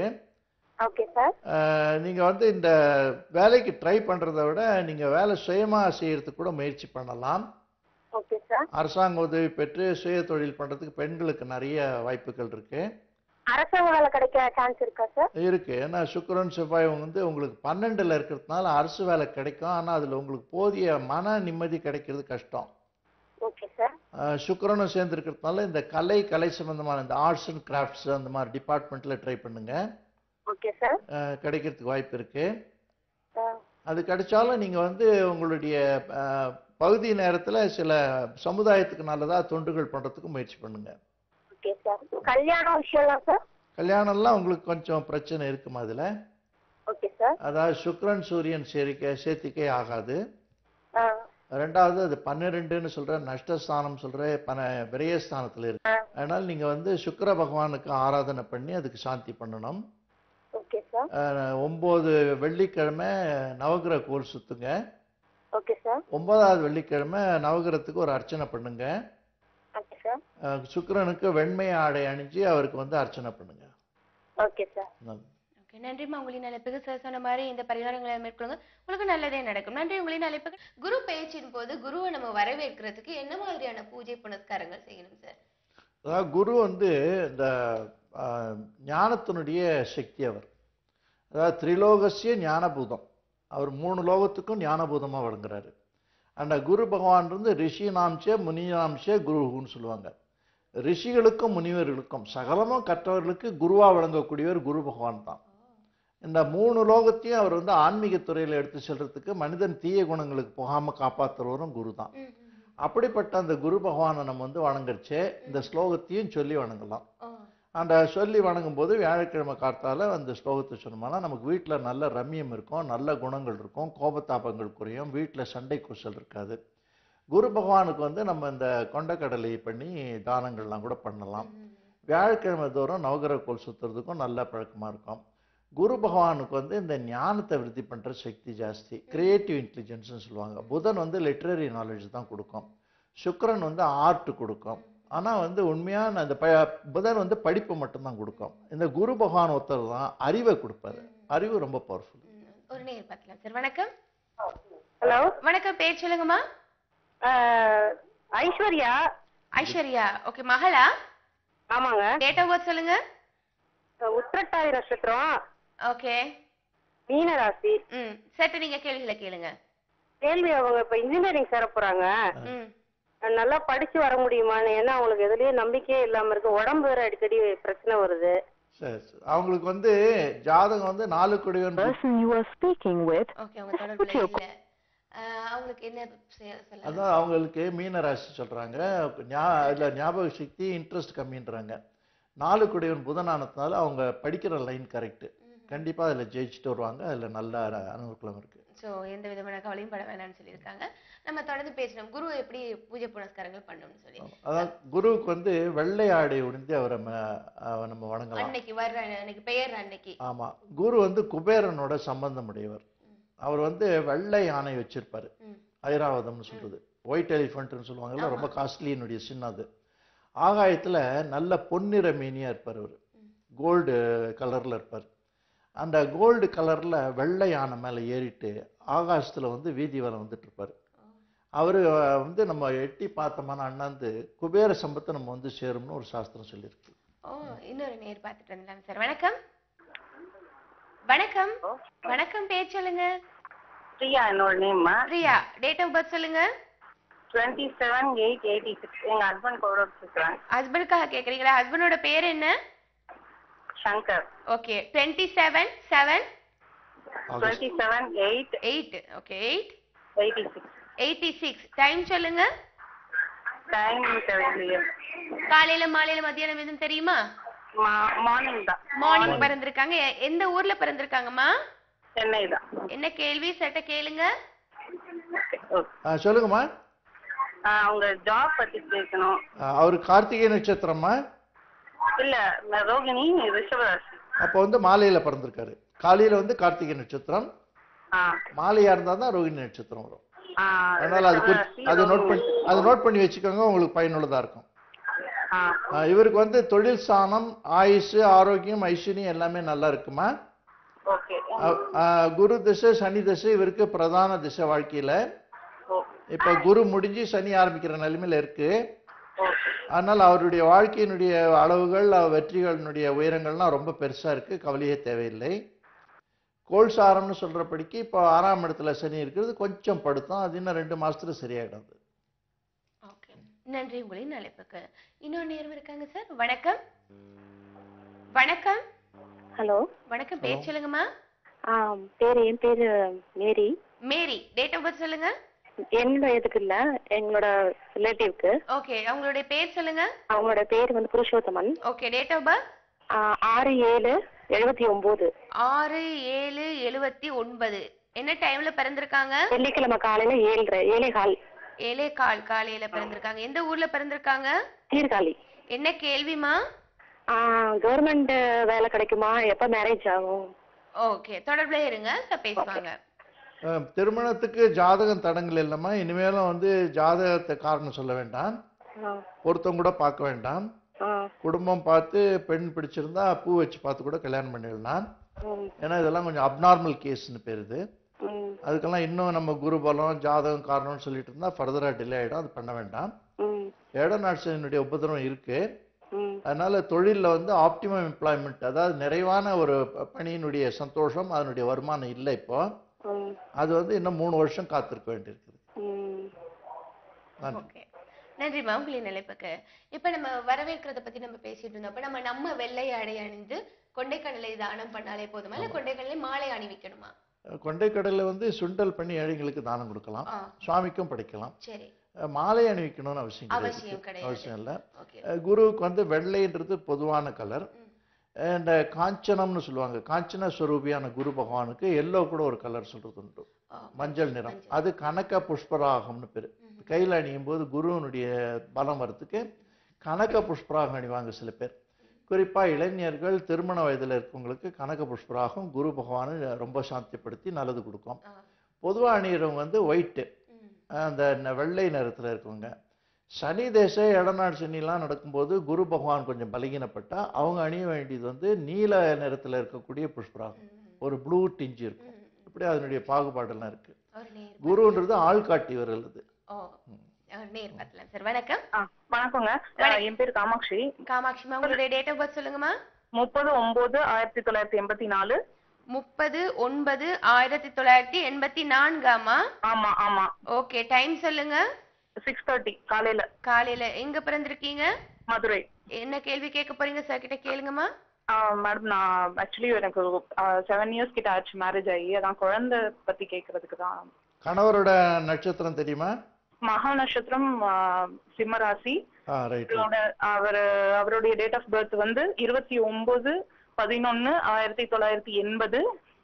ஓகே சார் அஹ் நீங்க வந்து இந்த வேலைக்கு ட்ரை பண்றதை விட நீங்க வேலை சுயமா செய்யறதுக்கு கூட முயற்சி பண்ணலாம் ஓகே சார் அரசாங்க உதவி பெற்று சுய தொழில் பண்றதுக்கு பெண்களுக்கு நிறைய வாய்ப்புகள் இருக்கு அரசாங்க வேலை கிடைக்க சான்ஸ் இருக்கா சார் இருக்கு ஏன்னா சுக்கிரன் செவ்வாய் வந்து உங்களுக்கு பன்னெண்டுல இருக்கிறதுனால அரசு வேலை கிடைக்கும் ஆனா அதுல உங்களுக்கு போதிய மன நிம்மதி கிடைக்கிறது கஷ்டம் ஓகே சார் அஹ் சுக்கிரனும் சேர்ந்து இருக்கிறதுனால இந்த கலை கலை சம்பந்தமான இந்த ஆர்ட்ஸ் அண்ட் கிராஃப்ட்ஸ் அந்த மாதிரி டிபார்ட்மெண்ட்ல ட்ரை பண்ணுங்க ஓகே சார் அஹ் கிடைக்கிறதுக்கு வாய்ப்பு இருக்கு ஆ அது கிடைச்சாலும் நீங்க வந்து உங்களுடைய அஹ், பகுதி நேரத்துல சில சமுதாயத்துக்கு நல்லதா தொண்டுகள் பண்றதுக்கு முயற்சி பண்ணுங்க ஓகே சார் கல்யாணம் விஷயம்லாம் சார் கல்யாணம்லாம் உங்களுக்கு கொஞ்சம் பிரச்சனை இருக்குமா அதுல ஓகே சார் அதாவது சுக்கிரன் சூரியன் சேர்க்கை சேர்த்திக்கே ஆகாது ஆ ரெண்டாவது அது பன்னிரெண்டுன்னு சொல்ற நஷ்டஸ்தானம் சொல்ற பன விரயஸ்தானத்துல இருக்கு அதனால நீங்க வந்து சுக்கிர பகவானுக்கு ஆராதனை பண்ணி அதுக்கு சாந்தி பண்ணணும் ஓகே சார் அஹ், ஒன்பது வெள்ளிக்கிழமை நவகிரக கோல் சுத்துங்க ஓகே சார் ஒன்பதாவது வெள்ளிக்கிழமை நவகிரகத்துக்கு ஒரு அர்ச்சனை பண்ணுங்க ஓகே சார் அஹ், சுக்கிரனுக்கு வெண்மை ஆடை அணிஞ்சு அவருக்கு வந்து அர்ச்சனை பண்ணுங்க ஓகே சார் நல்லது. ஓகே நன்றிம்மா உங்களின் அழைப்புக்கு சார் சொன்ன மாதிரி இந்த பரிகாரங்களை மேற்கொள்ளுங்க உங்களுக்கு நல்லதே நடக்கும் நன்றி உங்களின் அழைப்புக்கு குரு பயிற்சியின் போது குருவை நம்ம வரவேற்கிறதுக்கு என்ன மாதிரியான பூஜை புனஸ்காரங்கள் செய்யணும் சார் அதாவது குரு வந்து இந்த அஹ், ஞானத்தினுடைய சக்தி அவர் அதாவது திரிலோகசிய ஞானபூதம் அவர் மூணு லோகத்துக்கும் ஞானபூதமா வழங்குறாரு அந்த குரு பகவான் வந்து ரிஷினாம்ச முனியாம்ச குருன்னு சொல்லுவாங்க ரிஷிகளுக்கும் முனிவர்களுக்கும் சகலமும் கற்றவர்களுக்கு குருவா விளங்கக்கூடியவர் குரு பகவான் தான் இந்த மூணு லோகத்தையும் அவர் வந்து ஆன்மீக துறையில எடுத்து செல்றதுக்கு மனிதன் தீய குணங்களுக்கு போகாம காப்பாத்துறவரும் குரு தான் அப்படிப்பட்ட அந்த குரு பகவானை நம்ம வந்து வணங்குறச்சே இந்த ஸ்லோகத்தையும் சொல்லி வணங்கலாம் அந்த சொல்லி வணங்கும் போது வியாழக்கிழமை காத்தால அந்த ஸ்லோகத்தை சொன்னோம்னா நமக்கு வீட்டுல நல்ல ரம்மியம் இருக்கும் நல்ல குணங்கள் இருக்கும் கோபத்தாபங்கள் குறையும் வீட்டுல சண்டை குசல் இருக்காது குரு பகவானுக்கு வந்து நம்ம இந்த கொண்டக்கடலை பண்ணி தானங்கள்லாம் கூட பண்ணலாம் வியாழக்கிழமை தோறும் நவகிரக கோல் சுத்துறதுக்கும் நல்ல பழக்கமா இருக்கும் குரு பகவானுக்கு வந்து இந்த ஞானத்தை விருத்தி பண்ற சக்தி ஜாஸ்தி கிரியேட்டிவ் இன்டெலிஜென்ஸ்னு சொல்லுவாங்க புதன் வந்து லிட்ரரி நாலேஜ் தான் கொடுக்கும் சுக்கிரன் வந்து ஆர்ட் கொடுக்கும் ஆனா வந்து உண்மையான அந்த ப புதன் வந்து படிப்பு மட்டும்தான் கொடுக்கும் இந்த குரு பகவான் ஒருத்தர் தான் அறிவை கொடுப்பாரு அறிவு ரொம்ப பவர்ஃபுல் ஒரு நேர் பார்க்கலாம் சார் வணக்கம் ஹலோ வணக்கம் பேர் சொல்லுங்கம்மா ஐஸ்வர்யா ஐஸ்வர்யா ஓகே மகளா ஆமாங்க டேட் ஆஃப் பர்த் சொல்லுங்க உத்திரட்டாதி நட்சத்திரம் ஓகே மீன ராசி ம் சட்டு நீங்க கேள்விகளை கேளுங்க கேள்வி அவங்க இப்ப இன்ஜினியரிங் சேர போறாங்க ம் நல்லா படிச்சு வர முடியுமான்னு ஏன்னா அவங்களுக்கு எதுலயும் நம்பிக்கையே இல்லாம இருக்கு உடம்பு வேற அடிக்கடி பிரச்சனை வருது சரி சரி அவங்களுக்கு வந்து ஜாதகம் வந்து நாலு குடிவன் ஓகே அவங்க தொடர்புல இல்ல அஹ், அவங்களுக்கு என்ன செய்ய- சொல்லலாம் அதான் அவங்களுக்கு மீன ராசி சொல்றாங்க ஞா இதுல ஞாபக சக்தி இன்ட்ரெஸ்ட் கம்மின்றாங்க நாலு குடிவன் புதனானதுனால அவங்க படிக்கிற லைன் கரெக்ட் கண்டிப்பா அதுல ஜெயிச்சுட்டு வருவாங்க அதுல நல்ல அனு- அனுகூலம் இருக்கு சோ எந்த விதமான கவலையும் பட வேணாம்னு சொல்லியிருக்காங்க நம்ம தொடர்ந்து பேசினோம் குரு எப்படி பூஜை புனஸ்காரங்கள் பண்ணணும்னு சொல்லி அதான் குருவுக்கு வந்து வெள்ளை ஆடை உணிந்து அவரை ம- அவ நம்ம வணங்கலாம் அன்னைக்கு வர்ற அன்னைக்கு பெயர் அன்னைக்கு ஆமா குரு வந்து குபேரனோட சம்பந்தம் உடையவர் அவர் வந்து வெள்ளை யானை வச்சிருப்பாரு ம். ஐராவதம்னு சொல்றது ஒயிட் எலிஃபண்ட்னு சொல்லுவாங்கல்ல ரொம்ப காஸ்ட்லியினுடைய சின்னம் அது ஆகாயத்துல நல்ல பொன்னிற மீனியா இருப்பார் அவர் கோல்டு கலர்ல இருப்பார் அந்த கோல்டு கலர்ல வெள்ளை யானை மேல ஏறிட்டு ஆகாசத்துல வந்து வீதி வலம் வந்துட்டு இருப்பாரு அவரு அஹ், வந்து நம்ம எட்டி பார்த்தோம்னா அண்ணாந்து குபேர சம்பத்தை நம்ம வந்து சேரும்னு ஒரு சாஸ்திரம் சொல்லியிருக்கு ஓ இன்னொரு நேர் பார்த்துட்டு வந்துடலாம் சார் வணக்கம் வணக்கம் வணக்கம் பேர் சொல்லுங்க பிரியா என்னோட நேம்மா பிரியா டேட் ஆஃப் பர்த் சொல்லுங்க twenty seven eight eighty six எங்க ஹஸ்பண்ட் கூட வச்சிருக்காங்க ஹஸ்பண்டுக்காக கேக்குறீங்களா ஹஸ்பண்டோட பேர் என்ன Shankar okay twenty seven seven twenty seven eight eight okay eight eighty six eighty six time சொல்லுங்க டைம் தெரியலையே காலையில மாலையில மத்தியானம் எதுவும் தெரியுமா மார்னிங் தான் மார்னிங் பிறந்திருக்காங்க எ- எந்த ஊர்ல பிறந்திருக்காங்கம்மா சென்னை தான் என்ன கேள்வி சட்ட கேளுங்க ஆ, சொல்லுங்கம்மா அவங்க ஜாப் பத்தி கேட்கணும் ஆ, அவரு கார்த்திகை நட்சத்திரமா இல்ல நான் ரோகிணி ரிஷபராசி அப்போ வந்து மாலையில பிறந்திருக்காரு காலையில வந்து கார்த்திகை நட்சத்திரம் ஆ மாலையா இருந்தா தான் ரோகிணி நட்சத்திரம் வரும் ஆ அதனால அது குறி- ரிஷபராசி, அது நோட் ரோகிணி. பண்ணி அது நோட் பண்ணி வச்சுக்கோங்க உங்களுக்கு பயனுள்ளதா இருக்கும் ஆ ஆ, இவருக்கு வந்து தொழில் ஸ்தானம் ஆயுசு ஆரோக்கியம் ஐஸ்வர்யம் எல்லாமே நல்லா இருக்குமா ஓகே ஆ, ஆ, குரு திசை சனி திசை இவருக்கு பிரதான திசை வாழ்க்கையில ஓ இப்ப குரு முடிஞ்சு சனி ஆரம்பிக்கிற நிலைமையில இருக்கு ஓகே அதனால அவருடைய வாழ்க்கையினுடைய அளவுகள் அவ வெற்றிகளினுடைய உயரங்கள்லாம் ரொம்ப பெருசா இருக்கு கவலையே தேவையில்லை கோல்சாரம்னு சொல்றபடிக்கு இப்போ ஆறாம் இடத்துல சனி இருக்கிறது கொஞ்சம் படுத்தும் அது இன்னும் ரெண்டு மாசத்துல சரியாயிடும் அது. ஓகே நன்றி உங்களின் அழைப்புக்கு இன்னொரு நேரம் இருக்காங்க சார் வணக்கம் வணக்கம் ஹலோ வணக்கம் பேர் சொல்லுங்கம்மா ஆ பேர் என் பேரு Mary Mary date of birth சொல்லுங்க என்னோட இதுக்கு இல்ல எங்களோட ரிலேட்டிவ்க்கு ஓகே அவங்களுடைய பேர் சொல்லுங்க அவங்களோட பேர் வந்து Purushothaman okay date of birth ஆ, ஆறு ஏழு எழுபத்தி ஒன்பது ஆறு ஏழு எழுவத்தி ஒன்பது என்ன டைம்ல பிறந்திருக்காங்க வெள்ளிக்கிழமை காலையில ஏழரை ஏழே கால் ஏழே கால் காலையில பிறந்திருக்காங்க எந்த ஊர்ல பிறந்திருக்காங்க சீர்காழி என்ன கேள்விமா கவர்மெண்ட் வேலை கிடைக்குமா எப்ப மேரேஜ் ஆகும் ஓகே தொடர்புல இருங்க சார் பேசுவாங்க அஹ், திருமணத்துக்கு ஜாதகம் தடங்கள் இல்லைம்மா இனிமேலும் வந்து ஜாதகத்தை காரணம் சொல்ல வேண்டாம் ஆ, பொருத்தம் கூட பார்க்க வேண்டாம் ஆ, குடும்பம் பார்த்து பெண் பிடிச்சிருந்தா பூ வச்சு பார்த்து கூட கல்யாணம் பண்ணிடலாம் ம், ஏன்னா இதெல்லாம் கொஞ்சம் அப்நார்மல் கேஸ்னு பேருது ம், அதுக்கெல்லாம் இன்னும் நம்ம குருபலம் ஜாதகம் காரணம்னு சொல்லிட்டு இருந்தா ஃபர்தரா டிலே ஆயிடும் அது பண்ண வேண்டாம் ம், ஏடநாட்சனுடைய உபதிரவம் இருக்கு ம், அதனால தொழில்ல வந்து ஆப்டிமம் எம்ப்ளாய்மெண்ட் அதாவது நிறைவான ஒரு ப- பணியினுடைய சந்தோஷம் அதனுடைய வருமானம் இல்லை இப்போ ம், அது வந்து இன்னும் மூணு வருஷம் காத்திருக்க வேண்டியிருக்குது ம். நன்றி ஓகே நன்றிம்மா உங்களின் நிலைப்புக்கு இப்ப நம்ம வரவேற்கிறத பத்தி நம்ம பேசிட்டு இருந்தோம் அப்ப நம்ம நம்ம வெள்ளை ஆடை அணிந்து கொண்டைக்கடலை தானம் பண்ணாலே போதுமா இல்ல கொண்டைக்கடலை மாலை அணிவிக்கணுமா கொண்டைக்கடலை வந்து சுண்டல் பண்ணி ஏழைங்களுக்கு தானம் கொடுக்கலாம் ஆ. சுவாமிக்கும் படைக்கலாம் சரி அஹ் மாலை அணிவிக்கணும்னு அவசியம் அவசியம் கிடையாது கிடையாது. அவசியம் இல்லை ஓகே அஹ் குருவுக்கு வந்து வெள்ளைன்றது பொதுவான கலர் அண்ட் காஞ்சனம்னு சொல்லுவாங்க காஞ்சன ஸ்வரூபியான குரு பகவானுக்கு எல்லோ கூட ஒரு கலர் சொல்றது உண்டு மஞ்சள் நிறம் அது கனக புஷ்பராகம்னு பேரு கையில் அணியும் போது குருவனுடைய பலம் வரத்துக்கு கனக புஷ்பராகம் அணிவாங்க சில பேர் குறிப்பா இளைஞர்கள் திருமண வயதுல இருக்கவங்களுக்கு கனக புஷ்பராகம் குரு பகவானை ரொம்ப சாந்திப்படுத்தி நல்லது கொடுக்கும் பொதுவா அணியிறவங்க வந்து ஒயிட்டு அந்த ந- வெள்ளை நிறத்துல இருக்கவங்க சனி தேச இடநாடு சனிலாம் நடக்கும்போது குரு பகவான் கொஞ்சம் பலகீனப்பட்டா அவங்க அணிய வேண்டியது வந்து நீல நிறத்துல இருக்கக்கூடிய புஷ்பராகம் ஒரு ப்ளூ டிஞ்சு இருக்கும் இப்படி அதனுடைய பாகுபாடெல்லாம் இருக்கு ஒரு நேர் குருன்றது ஆள்காட்டி விரல் அது ஓ ஒரு நேர் பார்க்கலாம் சார் வணக்கம் வணக்கங்க அஹ் என் பேர் காமாட்சி காமாட்சிமா உங்களுடைய டேட் ஆஃப் பர்த் சொல்லுங்கம்மா முப்பது ஒன்பது ஆயிரத்தி தொள்ளாயிரத்தி எண்பத்தி நாலு முப்பது ஒன்பது ஆயிரத்தி தொள்ளாயிரத்தி எண்பத்தி நான்காமா ஆமா ஆமா ஓகே டைம் சொல்லுங்க சிக்ஸ் தேர்ட்டி காலையில காலையில எங்க பிறந்திருக்கீங்க மதுரை என்ன கேள்வி கேட்க போறீங்க சார் கிட்ட கேளுங்கம்மா மேடம் நான் ஆக்சுவலி எனக்கு செவன் இயர்ஸ் கிட்ட ஆச்சு மேரேஜ் ஆகி அதான் குழந்தை பத்தி கேக்குறதுக்கு தான் கணவரோட நட்சத்திரம் தெரியுமா மகா நட்சத்திரம் ஆ, சிம்மராசி ஆ ரைட் அவரோட அவர் அவருடைய டேட் ஆஃப் பர்த் வந்து இருபத்தி ஒன்பது பதினொன்னு ஆயிரத்தி தொள்ளாயிரத்தி எண்பது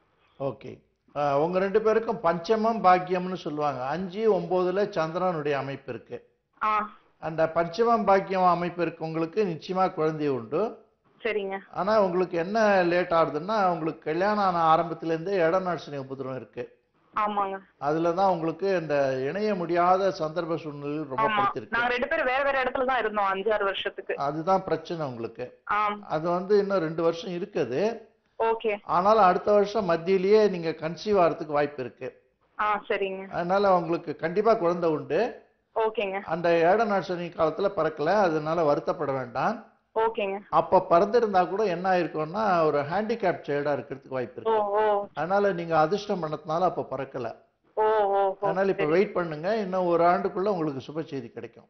ஓகே உங்க ரெண்டு பேருக்கும் பஞ்சமம் பாக்கியம்னு சொல்லுவாங்க அஞ்சு ஒன்பதுல சந்திரனுடைய அமைப்பு இருக்கு ஆ அந்த பஞ்சமம் பாக்கியம் அமைப்பு இருக்கவங்களுக்கு நிச்சயமா குழந்தை உண்டு சரிங்க ஆனா உங்களுக்கு என்ன லேட் ஆகுதுன்னா உங்களுக்கு கல்யாணம் ஆன ஆரம்பத்துல இருந்தே இடநாட்சணி உபதிரம் இருக்கு ஆமாங்க அதுல தான் உங்களுக்கு இந்த இணைய முடியாத சந்தர்ப்ப சூழ்நிலையில் ரொம்ப ஆமா படுத்திருக்கு நாங்க ரெண்டு பேரும் வேற வேற இடத்துல தான் இருந்தோம் அஞ்சாறு வருஷத்துக்கு அதுதான் பிரச்சனை உங்களுக்கு ஆம் அது வந்து இன்னும் ரெண்டு வருஷம் இருக்குது ஓகே ஆனாலும் அடுத்த வருஷம் மத்தியிலேயே நீங்க கன்சீவ் ஆகிறதுக்கு வாய்ப்பு இருக்கு ஆ சரிங்க அதனால உங்களுக்கு கண்டிப்பா குழந்தை உண்டு ஓகேங்க அந்த ஏட நாட்சணி காலத்துல பிறக்கல அதனால வருத்தப்பட வேண்டாம் ஓகேங்க அப்ப பிறந்திருந்தா கூட என்ன ஆயிருக்கும்னா ஒரு ஹேண்டிகேப் சைல்டா இருக்கிறதுக்கு வாய்ப்பு ஓ இருக்கு ஓ அதனால நீங்க அதிர்ஷ்டம் பண்ணதுனால அப்ப பிறக்கல ஓ ஓ ஓ அதனால இப்ப வெயிட் பண்ணுங்க இன்னும் ஒரு ஆண்டுக்குள்ள உங்களுக்கு சுப செய்தி கிடைக்கும்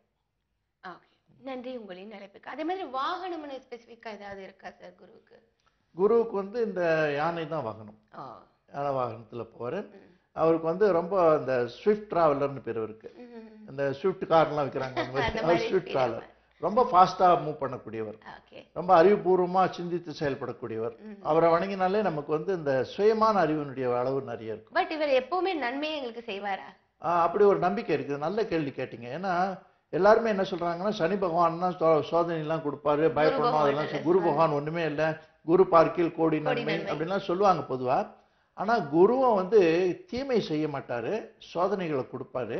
ஓகே நன்றி உங்களின் அழைப்புக்கு அதே மாதிரி வாகனம்னு ஸ்பெசிஃபிக்கா ஏதாவது இருக்கா சார் குருவுக்கு குருவுக்கு வந்து இந்த யானை தான் வாகனம் ஓ யானை வாகனத்துல போறேன் அவருக்கு வந்து ரொம்ப இந்த ஸ்விஃப்ட் டிராவலர்னு பேர் இருக்கு இந்த ஸ்விஃப்ட் கார்லாம் விற்கிறாங்க அந்த மாதிரி அந்த அவர் மாதிரி ஸ்விஃப்ட் speed டிராவலர் ரொம்ப ஃபாஸ்டா மூவ் பண்ணக்கூடியவர் ஓகே ரொம்ப அறிவுபூர்வமா சிந்தித்து செயல்படக்கூடியவர் அவரை வணங்கினாலே நமக்கு வந்து இந்த சுயமான அறிவினுடைய அளவு நிறைய இருக்கும் பட் இவர் எப்பவுமே நன்மையை எங்களுக்கு செய்வாரா ஆஹ் அப்படி ஒரு நம்பிக்கை இருக்குது நல்ல கேள்வி கேட்டீங்க ஏன்னா எல்லாருமே என்ன சொல்றாங்கன்னா சனி பகவான் தான் சோ- சோதனை எல்லாம் கொடுப்பாரு பயப்படணும் பகவான் அதெல்லாம் இல்ல. சொ- குரு பகவான் ஒண்ணுமே இல்லை குரு பார்க்கில் கோடி நன்மை நன்மை. அப்படின்லாம் சொல்லுவாங்க பொதுவா ஆனா குருவும் வந்து தீமை செய்ய மாட்டாரு சோதனைகளை கொடுப்பாரு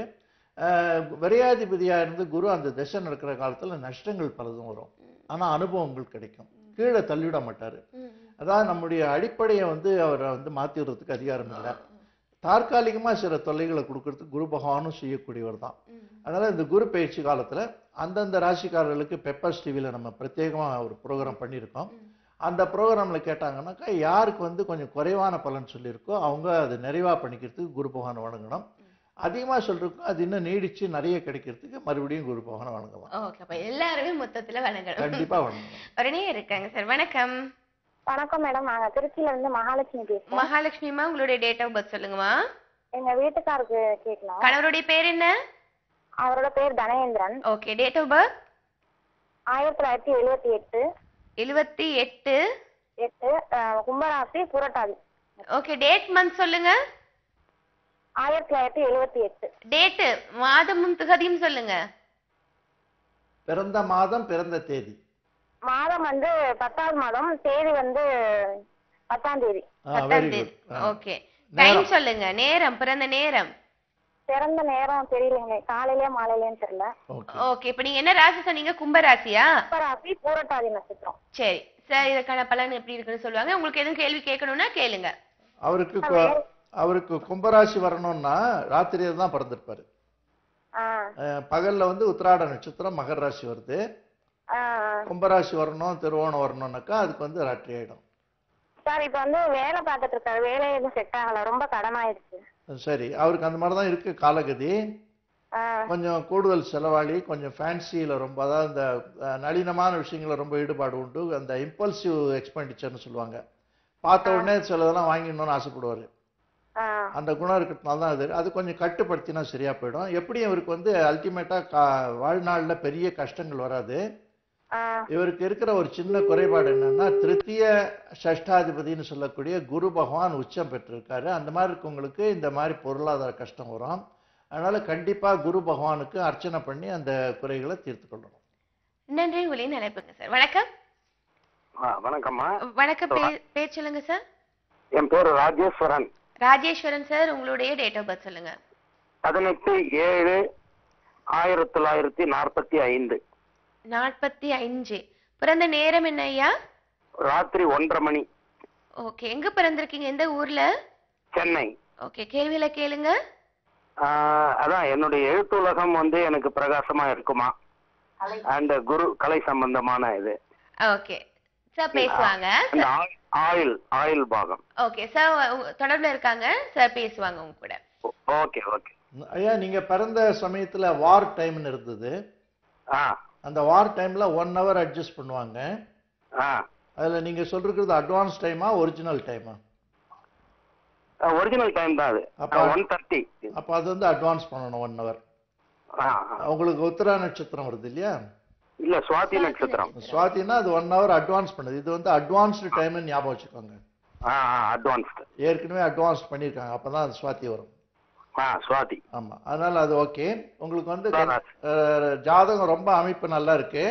ஆஹ் விரையாதிபதியா இருந்து குரு அந்த திசை நடக்கிற காலத்துல நஷ்டங்கள் பலதும் வரும் ஆனா அனுபவங்கள் கிடைக்கும் கீழே தள்ளிவிட மாட்டாரு அதாவது நம்முடைய அடிப்படையை வந்து அவரை வந்து மாத்தி விடுறதுக்கு அதிகாரம் இல்லை தற்காலிகமா சில தொல்லைகளை கொடுக்கறதுக்கு குரு பகவானும் செய்யக்கூடியவர் தான் அதனால இந்த குரு பயிற்சி காலத்துல அந்தந்த ராசிக்காரர்களுக்கு பெப்பர்ஸ் டிவியில நம்ம பிரத்யேகமா ஒரு ப்ரோக்ராம் பண்ணியிருக்கோம் அந்த ப்ரோக்ராம்ல கேட்டாங்கன்னாக்கா யாருக்கு வந்து கொஞ்சம் குறைவான பலன் சொல்லியிருக்கோ அவங்க அதை நிறைவா பண்ணிக்கிறதுக்கு குரு பகவானை வணங்கணும் அதிகமா சொல்றதுக்கும் அது இன்னும் நீடிச்சு நிறைய கிடைக்கிறதுக்கு மறுபடியும் குரு பகவானை வணங்கலாம் ஓகே அப்ப எல்லாருமே மொத்தத்துல வணங்கணும் கண்டிப்பா வணங்கணும் உடனே இருக்காங்க சார் வணக்கம் வணக்கம் மேடம் நாங்க திருச்சியில இருந்து மகாலட்சுமி பேசுறோம் மகாலட்சுமிமா உங்களுடைய டேட் ஆஃப் பர்த் சொல்லுங்கம்மா எங்க வீட்டுக்காருக்கு கேட்கலாம் கணவருடைய பேர் என்ன அவரோட பேர் Dhanendran okay date of birth ஆயிரத்தி தொள்ளாயிரத்தி எழுவத்தி எட்டு எழுவத்தி எட்டு எட்டு அஹ், கும்பராசி புரட்டாதி ஓகே டேட் மந்த் சொல்லுங்க ஆயிரத்தி தொள்ளாயிரத்தி எழுவத்தி எட்டு டேட்டு மாதமும் திகதியும் சொல்லுங்க பிறந்த மாதம் பிறந்த தேதி மாதம் வந்து பத்தாவது மாதம் தேதி வந்து பத்தாம் தேதி வெரி பத்தாம் தேதி குட் ஓகே டைம் சொல்லுங்க நேரம் பிறந்த நேரம் பிறந்த நேரம் தெரியலைங்க காலையிலயா மாலையிலன்னு தெரியல ஓகே ஓகே இப்போ நீங்க என்ன ராசி சொன்னீங்க கும்பராசியா கும்பராசி பூரட்டாதி நட்சத்திரம் சரி சார் இதற்கான பலன் எப்படி இருக்குன்னு சொல்லுவாங்க உங்களுக்கு எதுவும் கேள்வி கேட்கணும்னா கேளுங்க அவருக்கு கு- அவருக்கு கும்பராசி வரணும்னா ராத்திரியில தான் பிறந்திருப்பாரு ஆ அஹ் பகல்ல வந்து உத்திராட நட்சத்திரம் மகர ராசி வருது ஆ ஆ. கும்பராசி வரணும் திருவோணம் வரணும்னாக்கா அதுக்கு வந்து ராத்திரி ஆயிடும் சார் இப்ப வந்து வேலை பார்த்துட்டு இருக்காரு வேலை எதுவும் செட் ஆகல ரொம்ப கடனாயிருச்சு சரி அவருக்கு அந்த மாதிரி தான் இருக்கு காலகதி ஆ கொஞ்சம் கூடுதல் செலவாளி கொஞ்சம் ஃபேன்சியில் ரொம்ப அதாவது இந்த அஹ், நளினமான விஷயங்கள ரொம்ப ஈடுபாடு உண்டு அந்த இம்பல்சிவ் எக்ஸ்பெண்டிச்சர்னு சொல்லுவாங்க பார்த்த உடனே சிலதெல்லாம் வாங்கிடணும்னு ஆசைப்படுவார் ஆ அந்த குணம் இருக்கிறதுனால தான் அது அது கொஞ்சம் கட்டுப்படுத்தினா சரியா போயிடும் எப்படியும் இவருக்கு வந்து அல்டிமேட்டாக கா வாழ்நாளில் பெரிய கஷ்டங்கள் வராது ஆ இவருக்கு இருக்கிற ஒரு சின்ன குறைபாடு என்னன்னா திருத்திய ஷஷ்டாதிபதினு சொல்லக்கூடிய குரு பகவான் உச்சம் பெற்றிருக்காரு அந்த மாதிரி இருக்கவங்களுக்கு இந்த மாதிரி பொருளாதார கஷ்டம் வரும் அதனால கண்டிப்பா குரு பகவானுக்கு அர்ச்சனை பண்ணி அந்த குறைகளை தீர்த்து கொள்ளணும் நன்றி உங்களின் அழைப்புங்க சார் வணக்கம் ஆ, வணக்கம்மா வணக்கம் பே- பேர் சொல்லுங்க சார் என் பேரு ராஜேஸ்வரன் ராஜேஸ்வரன் சார் உங்களுடைய டேட் ஆஃப் பர்த் சொல்லுங்க பதினெட்டு ஏழு ஆயிரத்தி தொள்ளாயிரத்தி நாற்பத்தி ஐந்து நாற்பத்தி அஞ்சு பிறந்த நேரம் என்ன ஐயா ராத்திரி ஒன்றரை மணி ஓகே எங்க பிறந்திருக்கீங்க எந்த ஊர்ல சென்னை ஓகே கேள்வியில கேளுங்க ஆ, அதான் என்னுடைய எழுத்துலகம் வந்து எனக்கு பிரகாசமா இருக்குமா அந்த குரு கலை சம்பந்தமான இது ஓகே சார் பேசுவாங்க அந்த ஆ- ஆயில் ஆயில் பாகம் ஓகே சார் தொடர்புல இருக்காங்க சார் பேசுவாங்க உங்க கூட ஓகே ஓகே ஐயா நீங்க பிறந்த சமயத்துல வார் டைம்னு இருந்தது ஆ அந்த வார் டைம்ல ஒன் ஹவர் அட்ஜஸ்ட் பண்ணுவாங்க ஆ அதுல நீங்க சொல்றது அட்வான்ஸ் டைமா ஒரிஜினல் டைமா ஒரிஜினல் டைம் தான் அது அப்ப- ஒன் தேர்ட்டி அப்ப அது வந்து அட்வான்ஸ் பண்ணணும் ஒன் ஹவர் ஆ உங்களுக்கு உத்தரா நட்சத்திரம் வருது இல்லையா இல்ல சுவாதி நட்சத்திரம் சுவாதினா அது ஒன் ஹவர் அட்வான்ஸ் பண்ணுது இது வந்து அட்வான்ஸ்டு டைம்னு ஞாபகம் வச்சுக்கோங்க ஆ அட்வான்ஸ்டு ஏற்கனவே அட்வான்ஸ் பண்ணியிருக்காங்க அப்பதான் அது சுவாதி வரும் ஆ சுவாதி ஆமா அதனால அது ஓகே உங்களுக்கு வந்து அஹ், ஜாதகம் ரொம்ப அமைப்பு நல்லா இருக்கு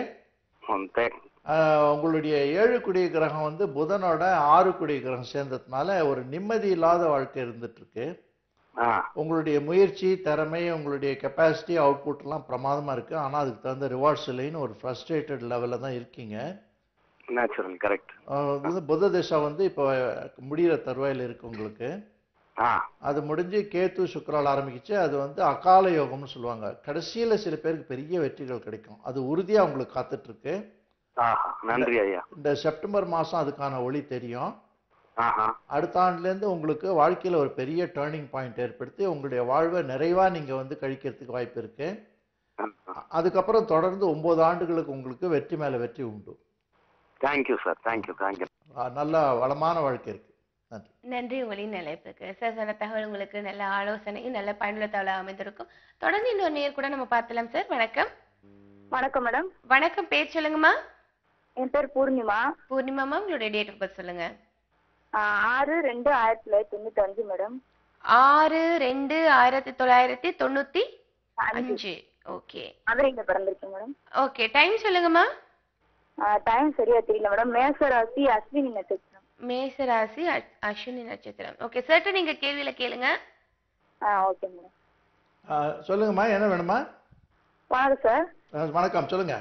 அஹ், உங்களுடைய ஏழு குடிய கிரகம் வந்து புதனோட ஆறு குடிய கிரகம் சேர்ந்ததுனால ஒரு நிம்மதி இல்லாத வாழ்க்கை இருந்துட்டு இருக்கு உங்களுடைய முயற்சி திறமை உங்களுடைய கெப்பாசிட்டி அவுட்புட் எல்லாம் பிரமாதமா இருக்கு ஆனா அதுக்கு தகுந்த ரிவார்ட்ஸ் இல்லைன்னு ஒரு ஃப்ரஸ்ட்ரேட்டட் லெவல்ல தான் இருக்கீங்க நேச்சுரல் கரெக்ட் அஹ், இது வந்து புத திசை வந்து இப்போ முடிகிற தருவாயில் இருக்கு உங்களுக்கு அது முடிஞ்சு கேத்து சுக்கரால் ஆரம்பிக்கிச்சு அது வந்து அகால யோகம்னு சொல்லுவாங்க கடைசியில சில பேருக்கு பெரிய வெற்றிகள் கிடைக்கும் அது உறுதியா உங்களுக்கு காத்துட்டு இருக்கு ஆஹா நன்றி ஐயா இந்த செப்டம்பர் மாசம் அதுக்கான ஒளி தெரியும் ஆஹா அடுத்த ஆண்டுல இருந்து உங்களுக்கு வாழ்க்கையில ஒரு பெரிய டேர்னிங் பாயிண்ட் ஏற்படுத்தி உங்களுடைய வாழ்வை நிறைவா நீங்க வந்து கழிக்கிறதுக்கு வாய்ப்பு இருக்கு அதுக்கப்புறம் தொடர்ந்து ஒன்பது ஆண்டுகளுக்கு உங்களுக்கு வெற்றி மேல வெற்றி உண்டு தேங்க்யூ சார் தேங்க்யூ தேங்க்யூ அஹ் நல்ல வளமான வாழ்க்கை இருக்கு நன்றி நன்றி உங்களின் நிலைப்புக்கு சார் சொன்ன தகவல் உங்களுக்கு நல்ல ஆலோசனையும் நல்ல பயனுள்ள தகவலாக அமைந்திருக்கும் தொடர்ந்து இன்னொரு நேர் கூட நம்ம பார்க்கலாம் சார் வணக்கம் வணக்கம் மேடம் வணக்கம் பேர் சொல்லுங்கம்மா என் பேர் பூர்ணிமா பூர்ணிமாமா உங்களுடைய டேட் ஆஃப் பர்த் சொல்லுங்க ஆறு ரெண்டு ஆயிரத்தி தொள்ளாயிரத்தி தொண்ணூத்தி அஞ்சு மேடம் ஆறு ரெண்டு ஆயிரத்தி தொள்ளாயிரத்தி தொண்ணூத்தி அஞ்சு ஓகே மதுரையில பிறந்திருக்கேன் மேடம் ஓகே டைம் சொல்லுங்கம்மா டைம் சரியா தெரியல மேடம் மேச ராசி அஸ்வினி நட்சத்திரம் மேச ராசி அ- அஸ்வினி நட்சத்திரம் ஓகே சர்ட்டு நீங்க கேள்வியில கேளுங்க ஆ ஓகே மேடம் அஹ் சொல்லுங்கம்மா என்ன வேணுமா வணக்கம் சார் அஹ் வணக்கம் சொல்லுங்க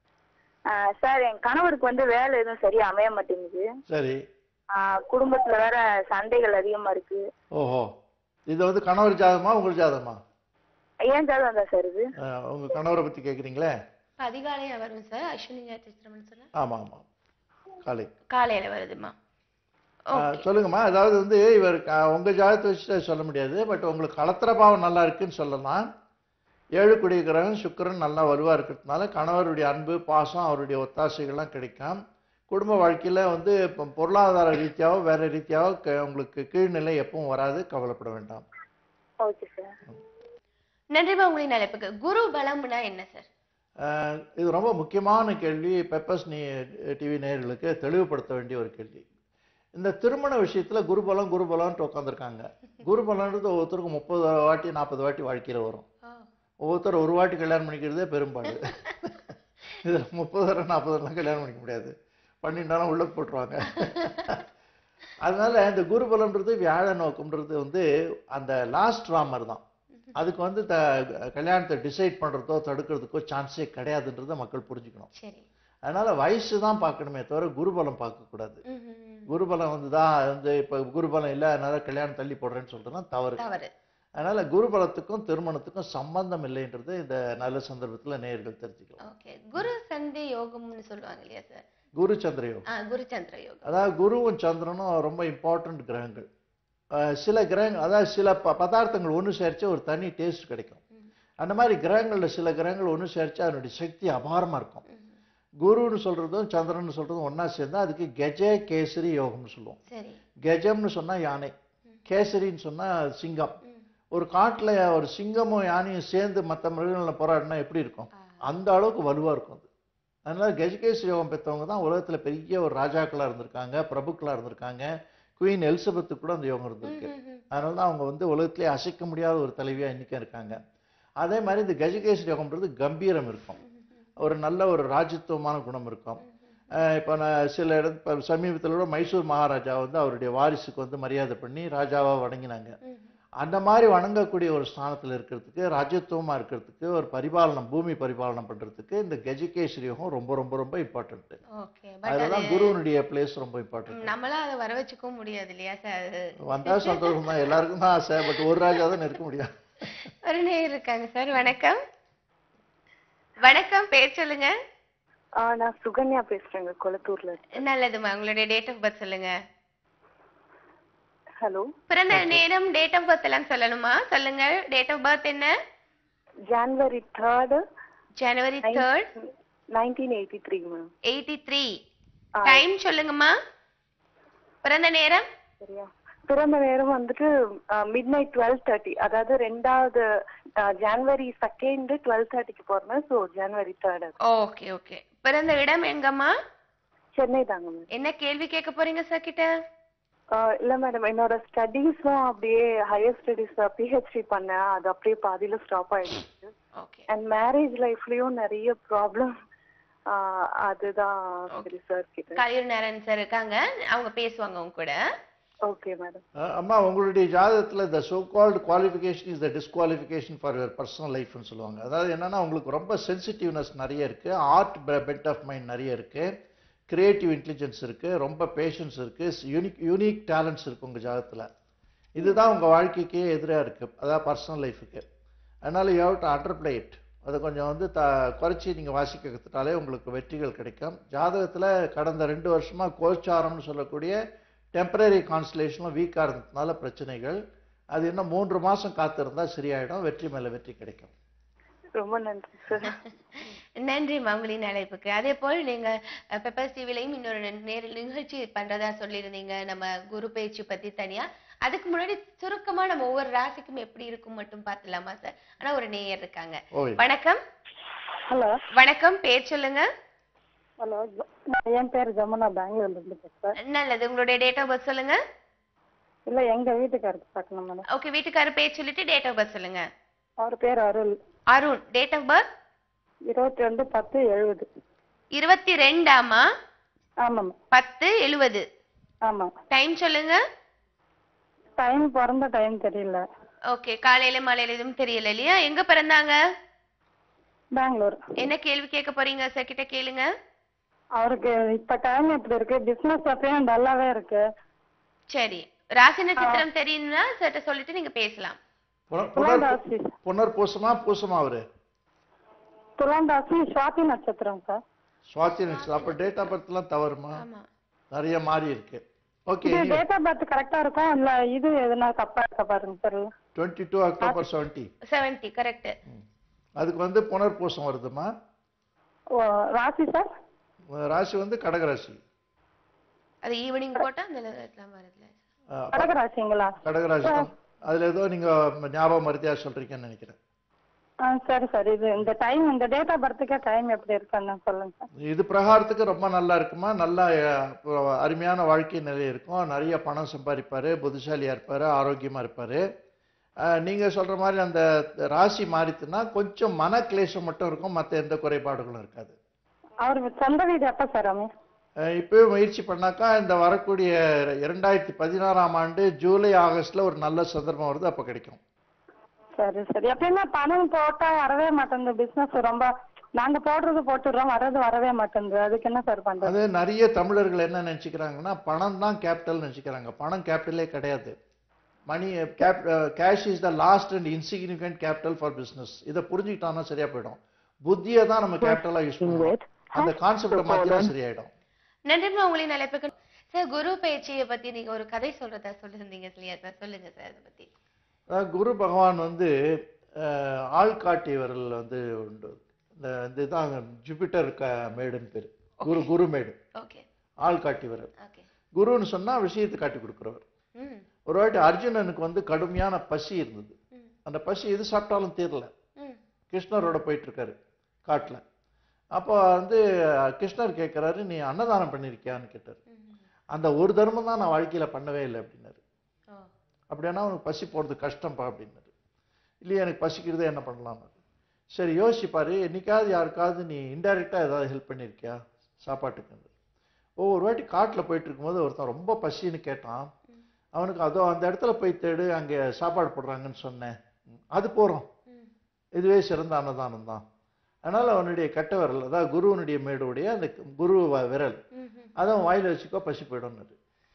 சார் என் கணவருக்கு வந்து வேலை எதுவும் சரியா அமைய மாட்டேங்குது சரி ஆ, குடும்பத்துல வேற சண்டைகள் அதிகமா இருக்கு ஓஹோ இது வந்து கணவர் ஜாதகமா உங்கள் ஜாதகமா ஏன் ஜாதகம் தான் சார் இது அஹ் உங்க கணவரை பத்தி கேக்குறீங்களே அதிகாலையா வரும் சார் அஸ்வினி நட்சத்திரம்னு சொன்னா ஆமா ஆமா காலை காலையில வருதுமா அஹ் சொல்லுங்கம்மா அதாவது வந்து இவர் க- உங்க ஜாதகத்தை வச்சுட்டு சொல்ல முடியாது பட் உங்களுக்கு கலத்திர பாவம் நல்லா இருக்குன்னு சொல்லலாம் ஏழு குடிய கிரகம் சுக்கிரன் நல்லா வலுவா இருக்கிறதுனால கணவருடைய அன்பு பாசம் அவருடைய ஒத்தாசைகள்லாம் கிடைக்கும் குடும்ப வாழ்க்கையில வந்து இப்போ பொருளாதார ரீதியாவோ வேற ரீதியாவோ க- உங்களுக்கு கீழ்நிலை எப்பவும் வராது கவலைப்பட வேண்டாம் ஓகே சார் நன்றிமா உங்களின் அழைப்புக்கு குரு பலம்னா என்ன சார் அஹ் இது ரொம்ப முக்கியமான கேள்வி பெப்பர்ஸ் நீ டிவி நேயர்களுக்கு தெளிவுபடுத்த வேண்டிய ஒரு கேள்வி இந்த திருமண விஷயத்துல குருபலம் குருபலம்ன்ட்டு உட்காந்துருக்காங்க குருபலன்றது ஒவ்வொருத்தருக்கும் முப்பது வாட்டி நாற்பது வாட்டி வாழ்க்கையில வரும் ஒவ்வொருத்தர் ஒரு வாட்டி கல்யாணம் பண்ணிக்கிறதே பெரும்பாடு இதுல முப்பது தடவை நாற்பது தடவை கல்யாணம் பண்ணிக்க முடியாது பண்ணிட்டாலும் உள்ள போட்டுருவாங்க அதனால இந்த குருபலம்ன்றது வியாழ நோக்கம்ன்றது வந்து அந்த லாஸ்ட் ராமர் தான் அதுக்கு வந்து த கல்யாணத்தை டிசைட் பண்றதோ தடுக்கிறதுக்கோ சான்ஸே கிடையாதுன்றதை மக்கள் புரிஞ்சுக்கணும் சரி அதனால வயசு தான் பார்க்கணுமே தவிர குருபலம் பார்க்கக்கூடாது குருபலம் வந்து தான் வந்து இப்போ குருபலம் இல்லை அதனால கல்யாணம் தள்ளி போடுறேன்னு சொல்றதுனா தவறு தவறு அதனால குருபலத்துக்கும் திருமணத்துக்கும் சம்பந்தம் இல்லைன்றது இந்த நல்ல சந்தர்ப்பத்துல நேயர்கள் தெரிஞ்சுக்கலாம் ஓகே குரு சந்தி யோகம்னு சொல்லுவாங்க இல்லையா சார் குரு சந்திர யோகம் ஆ குரு சந்திர யோகம் அதாவது குருவும் சந்திரனும் ரொம்ப இம்பார்ட்டன்ட் கிரகங்கள் அஹ் சில கிரகங்கள் அதாவது சில ப பதார்த்தங்கள் ஒன்று சேர்த்து ஒரு தனி டேஸ்ட் கிடைக்கும் அந்த மாதிரி கிரகங்கள்ல சில கிரகங்கள் ஒன்று சேர்த்து அதனுடைய சக்தி அபாரமா இருக்கும் குருன்னு சொல்றதும் சந்திரன் சொல்றதும் ஒண்ணா சேர்ந்தா அதுக்கு கெஜ கேசரி யோகம்னு சொல்லுவோம் சரி கெஜம்னு சொன்னா யானை கேசரின்னு சொன்னா சிங்கம் ஒரு காட்டுல ஒரு சிங்கமும் யானையும் சேர்ந்து மற்ற மிருகங்களை போராடினா எப்படி இருக்கும் அந்த அளவுக்கு வலுவா இருக்கும் அது அதனால கஜகேசரி யோகம் பெற்றவங்க தான் உலகத்துல பெரிய ஒரு ராஜாக்களா இருந்திருக்காங்க பிரபுக்களா இருந்திருக்காங்க குயின் எலிசபெத்துக்கு கூட அந்த யோகம் இருந்திருக்கு அதனால தான் அவங்க வந்து உலகத்திலே அசைக்க முடியாத ஒரு தலைவியா இன்னைக்கும் இருக்காங்க அதே மாதிரி இந்த கஜகேசரி யோகம்ன்றது கம்பீரம் இருக்கும் ஒரு நல்ல ஒரு ராஜத்துவமான குணம் இருக்கும் அஹ் இப்ப நான் சில இடத்து இப்ப சமீபத்துல கூட மைசூர் மகாராஜா வந்து அவருடைய வாரிசுக்கு வந்து மரியாதை பண்ணி ராஜாவா வணங்கினாங்க அந்த மாதிரி வணங்கக்கூடிய ஒரு ஸ்தானத்துல இருக்கிறதுக்கு ராஜ்யத்துவமா இருக்கிறதுக்கு ஒரு பரிபாலனம் பூமி பரிபாலனம் பண்றதுக்கு இந்த கஜகேசரி யோகம் ரொம்ப ரொம்ப ரொம்ப இம்பார்ட்டன்ட் ஓகே பட் அதுதான் அது குருவனுடைய பிளேஸ் ரொம்ப இம்பார்ட்டன்ட் நம்மளால அதை வர வச்சுக்கவும் முடியாது இல்லையா சார் வந்தா சந்தோஷம் தான் எல்லாருக்கும் தான் ஆசை பட் ஒரு ராஜா தான் இருக்க முடியும் ஒரு நேர் இருக்காங்க சார் வணக்கம் வணக்கம் பேர் சொல்லுங்க ஆ நான் சுகன்யா பேசுறேங்க கொளத்தூர்ல இருந்து. நல்லதுமா உங்களுடைய டேட் ஆஃப் பர்த் சொல்லுங்க ஹலோ பிறந்த நேரம் டேட் ஆஃப் பர்த் எல்லாம் சொல்லணுமா சொல்லுங்க டேட் ஆஃப் பர்த் என்ன January third January third nineteen eighty three ma'am eighty three time சொல்லுங்கம்மா பிறந்த நேரம் சரியா பிறந்த நேரம் வந்துட்டு மிட் நைட் டுவெல் தேர்ட்டி அதாவது ரெண்டாவது ஜான்வரி செகண்ட் டுவெல் தேர்ட்டிக்கு போறேன் so January third okay okay பிறந்த இடம் எங்கம்மா சென்னை தாங்க மேம் என்ன கேள்வி கேட்க போறீங்க சார் கிட்ட இல்ல மேடம் என்னோட ஸ்டடீஸும் அப்படியே ஹையர் ஸ்டடீஸ் பிஹெச்டி பண்ணேன் அது அப்படியே பாதியில ஸ்டாப் ஆயிடுச்சு அண்ட் மேரேஜ் லைஃப்லயும் நிறைய ப்ராப்ளம் அதுதான் சரி சார் கிட்ட கலியூர் நாராயண் சார் இருக்காங்க அவங்க பேசுவாங்க உங்க கூட ஓகே மேடம் அஹ் அம்மா உங்களுடைய ஜாதகத்தில் இந்த so called qualification is the disqualification for your personal லைஃப்னு சொல்லுவாங்க அதாவது என்னன்னா உங்களுக்கு ரொம்ப சென்சிட்டிவ்னஸ் நிறைய இருக்கு ஆர்ட் பென்ட் ஆஃப் மைண்ட் நிறைய இருக்கு கிரியேட்டிவ் இன்டெலிஜென்ஸ் இருக்கு ரொம்ப பேஷன்ஸ் இருக்கு யூனிக் யூனிக் டேலண்ட்ஸ் இருக்கு உங்க ஜாதகத்தில் இதுதான் உங்க வாழ்க்கைக்கே எதிராக இருக்கு அதாவது பர்சனல் லைஃபுக்கு அதனால you have to underplay it அதை கொஞ்சம் வந்து த குறைச்சி நீங்கள் வாசிக்க கற்றுட்டாலே உங்களுக்கு வெற்றிகள் கிடைக்கும் ஜாதகத்தில் கடந்த ரெண்டு வருஷமா கோச்சாரம்னு சொல்லக்கூடிய டெம்பரரி கான்ஸ்டலேஷனும் வீக்காக இருந்ததுனால பிரச்சனைகள் அது இன்னும் மூன்று மாதம் காத்திருந்தா சரியாயிடும் வெற்றி மேலே வெற்றி கிடைக்கும் ரொம்ப நன்றி சார் நன்றிம்மா உங்களின் அழைப்புக்கு அதே போல் நீங்க அஹ், பெப்பர்ஸ் டிவிலையும் இன்னொரு நேரில் நிகழ்ச்சி பண்றதா சொல்லியிருந்தீங்க நம்ம குரு பயிற்சி பத்தி தனியா அதுக்கு முன்னாடி சுருக்கமா நம்ம ஒவ்வொரு ராசிக்கும் எப்படி இருக்கும் மட்டும் பார்த்துலாமா சார் ஆனா ஒரு நேயர் இருக்காங்க ஓய். வணக்கம் ஹலோ வணக்கம் பேர் சொல்லுங்க ஹலோ என் பேர் ஜமுனா பெங்களூர்ல இருந்து பேசுறேன் நல்லது உங்களுடைய டேட் ஆஃப் பர்த் சொல்லுங்க இல்ல எங்க வீட்டுக்காருக்கு பார்க்கணும் மேடம் ஓகே வீட்டுக்காரர் பேர் சொல்லிட்டு டேட் ஆஃப் பர்த் சொல்லுங்க அவர் பேர் Arul Arun date of birth இருபத்தி ரெண்டு பத்து எழுபது இருபத்தி ரெண்டாமா ஆமாம் பத்து எழுவது ஆமா டைம் சொல்லுங்க டைம் பிறந்த டைம் தெரியல ஓகே காலையில மாலையில எதுவும் தெரியல இல்லையா எங்க பிறந்தாங்க பெங்களூர் என்ன கேள்வி கேட்க போறீங்க சார் கிட்ட கேளுங்க அவருக்கு இப்ப டைம் எப்படி இருக்கு பிசினஸ் அப்பயும் டல்லாவே இருக்கு சரி ராசி நட்சத்திரம் தெரியும்னா சட்ட சொல்லிட்டு நீங்க பேசலாம் புனர் துலாம் புனர் ராசி புனர் பூசமா பூசமா அவரு துலாம் ராசி சுவாதி நட்சத்திரம் சார் சுவாதி நட்சத்திரம் அப்போ டேட் ஆஃப் பர்த்லாம் தவறுமா நிறைய மாறி இருக்கு ஓகே இது டேட் ஆஃப் பர்த் கரெக்டா இருக்கும் இல்ல இது எதுனா தப்பா இருக்க பாருங்க sir twenty two October seventy seventy correct அதுக்கு வந்து புனர்பூசம் வருதுமா ஓ ராசி சார் ராசி வந்து கடகராசி அது ஈவினிங் போட்டா அந்த இதெல்லாம் வருதுல அஹ் அப்ப கடக ராசிங்களா கடகராசி தான் அதுல ஏதோ நீங்க ஞாபகம் மருத்தியா சொல்றீங்கன்னு நினைக்கிறேன் ஆ சரி சார் இது இந்த டைம் இந்த டேட் ஆஃப் பர்த்துக்கே டைம் எப்படி இருக்குன்னு சொல்லுங்க சார் இது பிரகாரத்துக்கு ரொம்ப நல்லா இருக்குமா நல்லா அஹ், அப்புறம் அருமையான வாழ்க்கை நிலை இருக்கும் நிறைய பணம் சம்பாதிப்பாரு புத்திசாலியா இருப்பாரு ஆரோக்கியமா இருப்பாரு அஹ், நீங்க சொல்ற மாதிரி அந்த ராசி மாறித்துன்னா கொஞ்சம் மன கிளேசம் மட்டும் இருக்கும் மற்ற எந்த குறைபாடுகளும் இருக்காது அவருக்கு சொந்த வீடு எப்ப சார் அமையும் அஹ், இப்பவே முயற்சி பண்ணாக்கா இந்த வரக்கூடிய இரண்டாயிரத்தி பதினாறாம் ஆண்டு ஜூலை ஆகஸ்ட்ல ஒரு நல்ல சந்தர்ப்பம் வருது அப்ப கிடைக்கும் சரி சரி எப்பயுமே பணம் போட்டா வரவே மாட்டேங்குது பிசினஸ் ரொம்ப நாங்க போடுறது போட்டுடுறோம் வர்றது வரவே மாட்டேங்குது அதுக்கு என்ன சார் பண்றது அது நிறைய தமிழர்கள் என்ன நினைச்சுக்கிறாங்கன்னா பணம் தான் கேபிட்டல் நினைச்சுக்கிறாங்க பணம் கேபிட்டலே கிடையாது money cap cash is the last and insignificant capital for business இதை புரிஞ்சுக்கிட்டோம்னா சரியா போயிடும் புத்தியை தான் நம்ம கேபிட்டலா யூஸ் பண்ணுவோம் அந்த கான்செப்டை மாத்தினா சரியாயிடும் நன்றிமா உங்களின் அழைப்புக்கு சார் குரு பயிற்சியை பத்தி நீங்க ஒரு கதை சொல்றதா சொல்லிருந்தீங்க இல்லையா சார் சொல்லுங்க சார் அதை பத்தி அதாவது குரு பகவான் வந்து அஹ், ஆள்காட்டி விரல் வந்து உண்டு இந்த இந்த இதுதான் ஜூபிட்டர் க மேடுன்னு பேர் குரு குரு மேடு ஓகே ஆள்காட்டி விரல் ஓகே குருன்னு சொன்னா விஷயத்தை காட்டி கொடுக்குறவர் ம் ஒரு வாட்டி அர்ஜுனனுக்கு வந்து கடுமையான பசி இருந்தது அந்த பசி எது சாப்பிட்டாலும் தீரல ம் கிருஷ்ணரோட போயிட்டு இருக்காரு காட்டுல அப்போ வந்து கிருஷ்ணர் கேட்குறாரு நீ அன்னதானம் பண்ணியிருக்கியான்னு கேட்டார் அந்த ஒரு தர்மம் தான் நான் வாழ்க்கையில பண்ணவே இல்லை அப்படின்னாரு ஓ அப்படின்னா உனக்கு பசி போறது கஷ்டம்ப்பா அப்படின்னாரு இல்லையா எனக்கு பசிக்கிறது என்ன பண்ணலாம்னு சரி யோசிப்பாரு என்னைக்காவது யாருக்காவது நீ இன்டைரக்டா ஏதாவது ஹெல்ப் பண்ணியிருக்கியா சாப்பாட்டுக்கு ஒவ்வொரு வாட்டி காட்டுல போயிட்டு இருக்கும்போது ஒருத்தன் ரொம்ப பசின்னு கேட்டான் அவனுக்கு அதோ அந்த இடத்துல போய் தேடு அங்கே சாப்பாடு போடுறாங்கன்னு சொன்னேன் அது போறோம் இதுவே சிறந்த அன்னதானம் தான் அதனால அவனுடைய கட்ட விரல் அதாவது குருவனுடைய மேடுடைய அந்த குரு வ- விரல் அதை அவன் வாயில வச்சுக்கோ பசி போயிடும்னு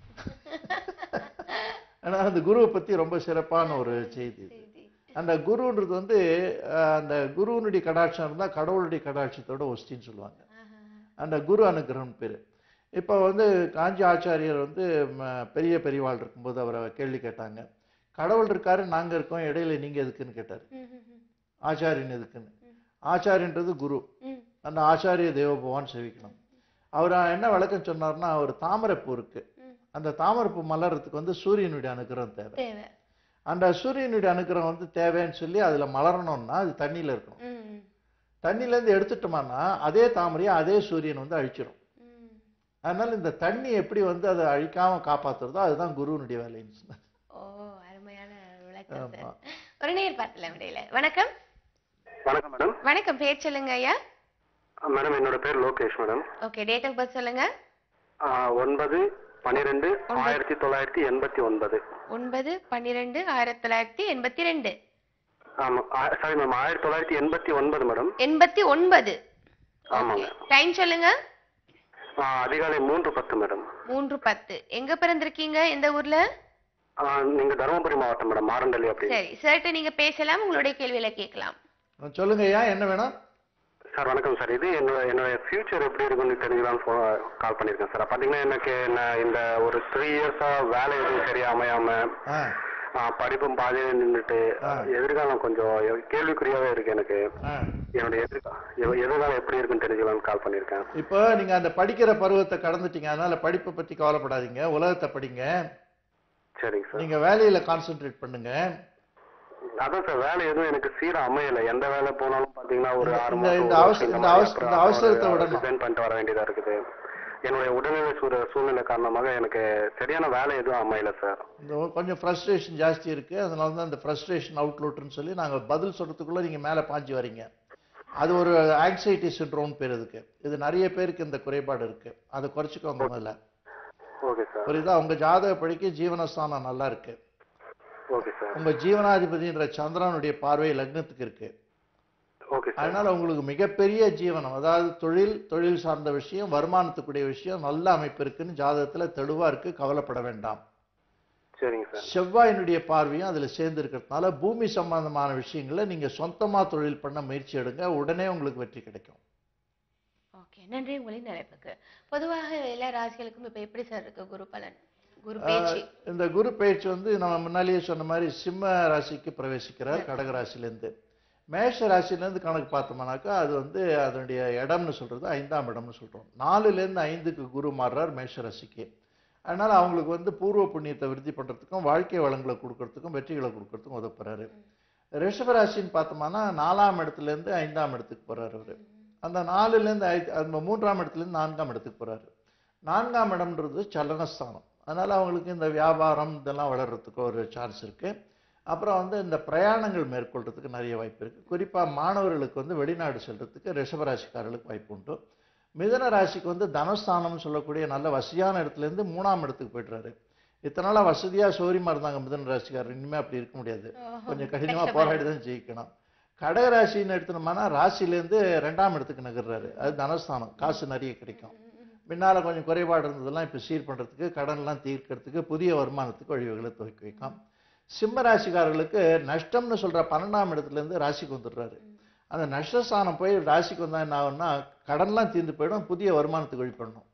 ஆனா அந்த குருவை பத்தி ரொம்ப சிறப்பான ஒரு செய்தி இது. அந்த குருன்றது வந்து அஹ், அந்த குருவனுடைய கடாட்சம் இருந்தா கடவுளுடைய கடாட்சத்தோட ஒஸ்தின்னு சொல்லுவாங்க அந்த குரு அனுகிரகம் பேர் இப்போ வந்து காஞ்சி ஆச்சாரியர் வந்து ம, பெரிய பெரியவாள் இருக்கும்போது அவரை கேள்வி கேட்டாங்க கடவுள் இருக்காரு நாங்க இருக்கோம் இடையில நீங்க எதுக்குன்னு கேட்டாரு ஆச்சாரியன் எதுக்குன்னு ஆச்சாரியன்றது குரு அந்த ஆச்சாரிய தேவபவான் சேவிக்கணும் அவர் என்ன விளக்கம் சொன்னார்னா ஒரு தாமரைப்பூ இருக்கு அந்த தாமரைப்பூ மலர்றதுக்கு வந்து சூரியனுடைய அனுகிரகம் தேவை தேவை அந்த சூரியனுடைய அனுகிரகம் வந்து தேவைன்னு சொல்லி அதுல மலரணும்னா அது தண்ணியில இருக்கணும் ம். தண்ணியில இருந்து எடுத்துட்டோம்னா அதே தாமரையை அதே சூரியன் வந்து அழிச்சிடும் அதனால இந்த தண்ணி எப்படி வந்து அதை அழிக்காம காப்பாத்துறதோ அதுதான் குருவனுடைய வேலைன்னு சொன்னார். ஓ அருமையான விளக்கம் ஆமா. சார் ஒரு நேர் பார்த்தலாம் இடையில வணக்கம் வணக்கம் மேடம் வணக்கம் பேர் சொல்லுங்க ஐயா மேடம் என்னோட பேர் Lokesh madam okay date of birth சொல்லுங்க ஆ, ஒன்பது பன்னிரெண்டு ஆயிரத்தி தொள்ளாயிரத்தி எண்பத்தி ஒன்பது ஒன்பது பன்னிரெண்டு ஆயிரத்தி தொள்ளாயிரத்தி எண்பத்தி ரெண்டு ஆமா சாரி மேம் ஆயிரத்தி தொள்ளாயிரத்தி எண்பத்தி ஒன்பது மேடம் எண்பத்தி ஒன்பது ஆமாங்க டைம் சொல்லுங்க ஆ, அதிகாலை மூன்று பத்து மேடம் மூன்று பத்து எங்க பிறந்திருக்கீங்க எந்த ஊர்ல ஆ, நீங்க தருமபுரி மாவட்டம் மேடம் மாரண்டலி அப்படி சரி சார்ட்ட நீங்க பேசலாம் உங்களுடைய கேள்வியில கேட்கலாம் சொல்லுங்க ஐயா என்ன வேணும் சார் வணக்கம் சார் இது என்னோட என்னோட ஃபியூச்சர் எப்படி இருக்குன்னு தெரிஞ்சுக்கலாம் கால் பண்ணியிருக்கேன் சார் பாத்தீங்கன்னா எனக்கு நான் இந்த ஒரு த்ரீ இயர்ஸா வேலை எதுவும் சரியா அமையாம ஆ ஆ, படிப்பும் பாதியில நின்றுட்டு எதிர்காலம் கொஞ்சம் கேள்விக்குறியாவே இருக்கு எனக்கு என்னோட எதிர்கா- எ- எதிர்காலம் எப்படி இருக்குன்னு தெரிஞ்சுக்கலாம்னு கால் பண்ணியிருக்கேன் இப்போ நீங்க அந்த படிக்கிற பருவத்தை கடந்துட்டீங்க அதனால படிப்பை பத்தி கவலைப்படாதீங்க உலகத்தை படிங்க சரிங்க சார் நீங்க வேலையில கான்சென்ட்ரேட் பண்ணுங்க அதான் சார் வேலை எதுவும் எனக்கு சீரா அமையல எந்த வேலை போனாலும் பாத்தீங்கன்னா ஒரு இந்த- ஆறு இந்த- மாசம் இந்த ஒரு அவசர- வருஷம் இந்த மாதிரி அவசர- இந்த அவசரத்தை அப்புறம் விடணும். resign பண்ணிட்டு வர வேண்டியதா இருக்குது என்னுடைய உடல்நிலை சூழ சூழ்நிலை காரணமாக எனக்கு சரியான வேலை எதுவும் அமையல சார் இந்த கொஞ்சம் ஃப்ரஸ்ட்ரேஷன் ஜாஸ்தி இருக்கு அதனால தான் இந்த ஃப்ரஸ்ட்ரேஷன் அவுட்லோட்னு சொல்லி நாங்க பதில் சொல்றதுக்குள்ள நீங்க மேல பாஞ்சு வரீங்க அது ஒரு ஆங்ஸைட்டி சிண்ட்ரோம் பேர் இதுக்கு இது நிறைய பேருக்கு இந்த குறைபாடு இருக்கு அதை குறைச்சிக்கோங்க முதல்ல ஓகே சார் புரியுதா உங்க ஜாதக படிக்க ஜீவனஸ்தானம் நல்லா இருக்கு ஓகே சார் உங்க ஜீவனாதிபதின்ற சந்திரனுடைய பார்வை லக்னத்துக்கு இருக்கு ஓகே சார் அதனால உங்களுக்கு மிகப்பெரிய ஜீவனம் அதாவது தொழில் தொழில் சார்ந்த விஷயம் வருமானத்துக்குரிய விஷயம் நல்ல அமைப்பு இருக்குன்னு ஜாதகத்துல தெளிவா இருக்கு கவலைப்பட வேண்டாம் சரிங்க சார் செவ்வாயினுடைய பார்வையும் அதுல சேர்ந்து இருக்கிறதுனால பூமி சம்பந்தமான விஷயங்களை நீங்க சொந்தமா தொழில் பண்ண முயற்சி எடுங்க உடனே உங்களுக்கு வெற்றி கிடைக்கும் ஓகே நன்றி உங்களின் அழைப்புக்கு பொதுவாக எல்லா ராசிகளுக்கும் இப்ப எப்படி சார் இருக்கு குரு பலன் குரு பேச்சு ஆஹ் இந்த குரு பயிற்சி வந்து நம்ம முன்னாலேயே சொன்ன மாதிரி சிம்ம ராசிக்கு பிரவேசிக்கிறார் கடக ராசியிலேருந்து மேஷ ராசியிலேருந்து கணக்கு பார்த்தோம்னாக்கா அது வந்து அதனுடைய இடம்னு சொல்றது ஐந்தாம் இடம்னு சொல்றோம் நாலுலேருந்து ஐந்துக்கு குரு மாறுறார் மேஷ ராசிக்கு அதனால அவங்களுக்கு வந்து பூர்வ புண்ணியத்தை விருத்தி பண்றதுக்கும் வாழ்க்கை வளங்களை கொடுக்கறதுக்கும் வெற்றிகளை கொடுக்கறதுக்கும் உதவுறாரு ரிஷபராசின்னு பார்த்தோம்னா நாலாம் இடத்துல இருந்து ஐந்தாம் இடத்துக்கு போறாரு அவரு அந்த நாலுல இருந்து ஐ அந்த மூன்றாம் இடத்துல இருந்து நான்காம் இடத்துக்கு போறாரு நான்காம் இடம்ன்றது சலனஸ்தானம் அதனால அவங்களுக்கு இந்த வியாபாரம் இதெல்லாம் வளர்றதுக்கு ஒரு சான்ஸ் இருக்கு அப்புறம் வந்து இந்த பிரயாணங்கள் மேற்கொள்றதுக்கு நிறைய வாய்ப்பு இருக்கு குறிப்பா மாணவர்களுக்கு வந்து வெளிநாடு செல்றதுக்கு ரிஷபராசிக்காரர்களுக்கு வாய்ப்பு உண்டு மிதன ராசிக்கு வந்து தனஸ்தானம்னு சொல்லக்கூடிய நல்ல வசதியான இடத்துல இருந்து மூணாம் இடத்துக்கு போயிடுறாரு இத்தனை நாளா வசதியா சௌரியமா இருந்தாங்க மிதன ராசிக்காரர் இனிமே அப்படி இருக்க முடியாது கொஞ்சம் கடினமா போராடி தான் ஜெயிக்கணும் கடக ராசின்னு எடுத்தோம்னா ராசியிலேருந்து ரெண்டாம் இடத்துக்கு நகர்றாரு அது தனஸ்தானம் காசு நிறைய கிடைக்கும் முன்னால கொஞ்சம் குறைபாடு இருந்ததெல்லாம் இப்போ சீர் பண்றதுக்கு கடன்லாம் தீர்க்கறதுக்கு புதிய வருமானத்துக்கு வழிவகைகளை துவக்கி வைக்கும் சிம்ம ராசிக்காரர்களுக்கு நஷ்டம்னு சொல்ற பன்னெண்டாம் இடத்துல இருந்து ராசிக்கு வந்துடுறாரு அந்த நஷ்டஸ்தானம் போய் ராசிக்கு வந்தா என்ன ஆகும்னா கடன்லாம் தீர்ந்து போயிடும் புதிய வருமானத்துக்கு வழி பண்ணணும்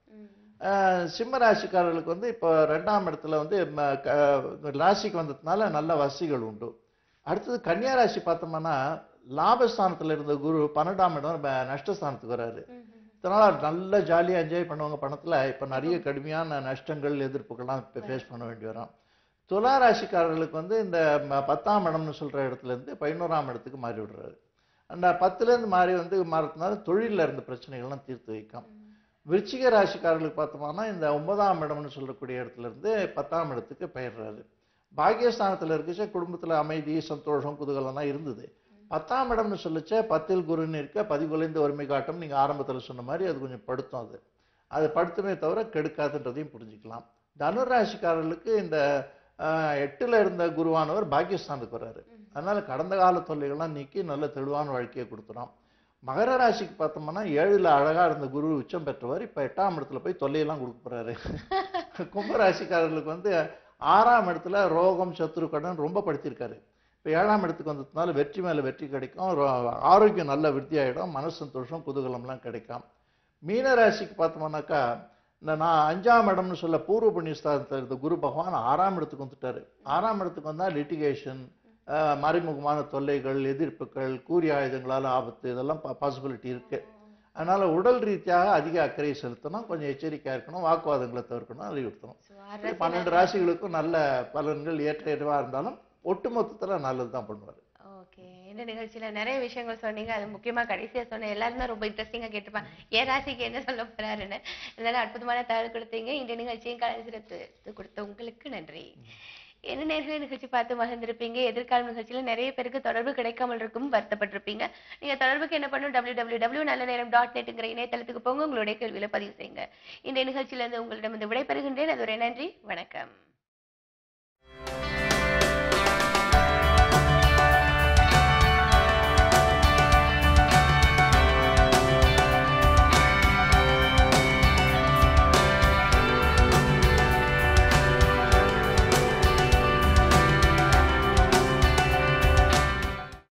ஆஹ் சிம்ம ராசிக்காரர்களுக்கு வந்து இப்போ ரெண்டாம் இடத்துல வந்து ம, க- ராசிக்கு வந்ததுனால நல்ல வசதிகள் உண்டு அடுத்தது கன்னியா ராசி பார்த்தோம்னா லாபஸ்தானத்துல இருந்த குரு பன்னெண்டாம் இடம் ப- நஷ்டஸ்தானத்துக்கு வராரு இதனால நல்ல ஜாலியா என்ஜாய் பண்ணுவாங்க பணத்துல இப்ப நிறைய கடுமையான நஷ்டங்கள் எதிர்ப்புகள்லாம் இப்போ ஃபேஸ் பண்ண வேண்டி வரும் துலா ராசிக்காரர்களுக்கு வந்து இந்த ம- பத்தாம் இடம்னு சொல்ற இடத்துல இருந்து பதினோராம் இடத்துக்கு மாறி விடுறாரு அந்த பத்துல இருந்து மாறி வந்து மாறதுனால தொழில்ல இருந்த பிரச்சனைகள்லாம் தீர்த்து வைக்கும் விருச்சிக ராசிக்காரர்களுக்கு பார்த்தோம்னா இந்த ஒன்பதாம் இடம்னு சொல்லக்கூடிய இடத்துல இருந்து பத்தாம் இடத்துக்கு பெயர்றாரு பாக்கியஸ்தானத்துல இருக்குச்சே குடும்பத்துல அமைதி சந்தோஷம் குதூகலம்லாம் இருந்தது பத்தாம் இடம்னு சொல்லிச்சே பத்தில் குருன்னு இருக்க பதிகுலைந்த ஒருமை காட்டும் நீங்க ஆரம்பத்துல சொன்ன மாதிரி அது கொஞ்சம் படுத்தும் அது அது படுத்துமே தவிர கெடுக்காதுன்றதையும் புரிஞ்சுக்கலாம் தனுர் ராசிக்காரர்களுக்கு இந்த ஆஹ், எட்டுல இருந்த குருவானவர் பாக்கியஸ்தானத்துக்கு வர்றாரு அதனால கடந்த கால தொல்லைகள்லாம் நீக்கி நல்ல தெளிவான வாழ்க்கையை கொடுத்துரும் மகர ராசிக்கு பார்த்தோம்னா ஏழுல அழகா இருந்த குரு உச்சம் பெற்றவர் இப்ப எட்டாம் இடத்துல போய் தொல்லையெல்லாம் கொடுக்க போறாரு கும்ப ராசிக்காரர்களுக்கு வந்து ஆறாம் இடத்துல ரோகம் சத்துரு கடன் ரொம்ப படுத்திருக்காரு இப்ப ஏழாம் இடத்துக்கு வந்ததுனால வெற்றி மேல வெற்றி கிடைக்கும் ரொ- ஆரோக்கியம் நல்ல விருத்தி ஆயிடும் மன சந்தோஷம் குதூகலம்லாம் கிடைக்கும் மீன ராசிக்கு பார்த்தோம்னாக்கா இந்த நான் அஞ்சாம் இடம்னு சொல்ல பூர்வ புண்ணியஸ்தானத்தில் இருந்த குரு பகவான் ஆறாம் இடத்துக்கு வந்துட்டாரு ஆறாம் இடத்துக்கு வந்தால் லிட்டிகேஷன் மறைமுகமான தொல்லைகள் எதிர்ப்புகள் கூறிய ஆயுதங்களால் ஆபத்து இதெல்லாம் பாசிபிலிட்டி இருக்கு அதனால உடல் ரீதியாக அதிக அக்கறை செலுத்தணும் கொஞ்சம் எச்சரிக்கையா இருக்கணும் வாக்குவாதங்களை தவிர்க்கணும் அறிவுறுத்தணும் இது பன்னெண்டு ராசிகளுக்கும் நல்ல பலன்கள் ஏற்ற ஏற்றவா இருந்தாலும் ஒட்டுமொத்தத்துல நல்லது தான் பண்ணுவார் ஓகே இந்த நிகழ்ச்சியில நிறைய விஷயங்கள் சொன்னீங்க அது முக்கியமா கடைசியா சொன்ன எல்லாருமே ரொம்ப இன்ட்ரெஸ்டிங்கா கேட்டுப்பான் என் ராசிக்கு என்ன சொல்ல போறாருன்னு இருந்தாலும் அற்புதமான தகவல் கொடுத்தீங்க இந்த நிகழ்ச்சியும் கலைஞ்சிரத்து கொடுத்த உங்களுக்கு நன்றி என்ன நேர்களை நிகழ்ச்சி பார்த்து மகிழ்ந்திருப்பீங்க எதிர்கால நிகழ்ச்சியில நிறைய பேருக்கு தொடர்பு கிடைக்காமல் இருக்கும் வருத்தப்பட்டிருப்பீங்க நீங்க தொடர்புக்கு என்ன பண்ணும் டபிள்யூ டபிள்யூ டபிள்யூ நல்ல நேரம் டாட் நெட்டுங்கிற இணையதளத்துக்கு போங்க உங்களுடைய கேள்வியில பதிவு செய்யுங்க இந்த நிகழ்ச்சியில இருந்து உங்களிடம் விடைபெறுகின்றேன் அதுவரை நன்றி வணக்கம்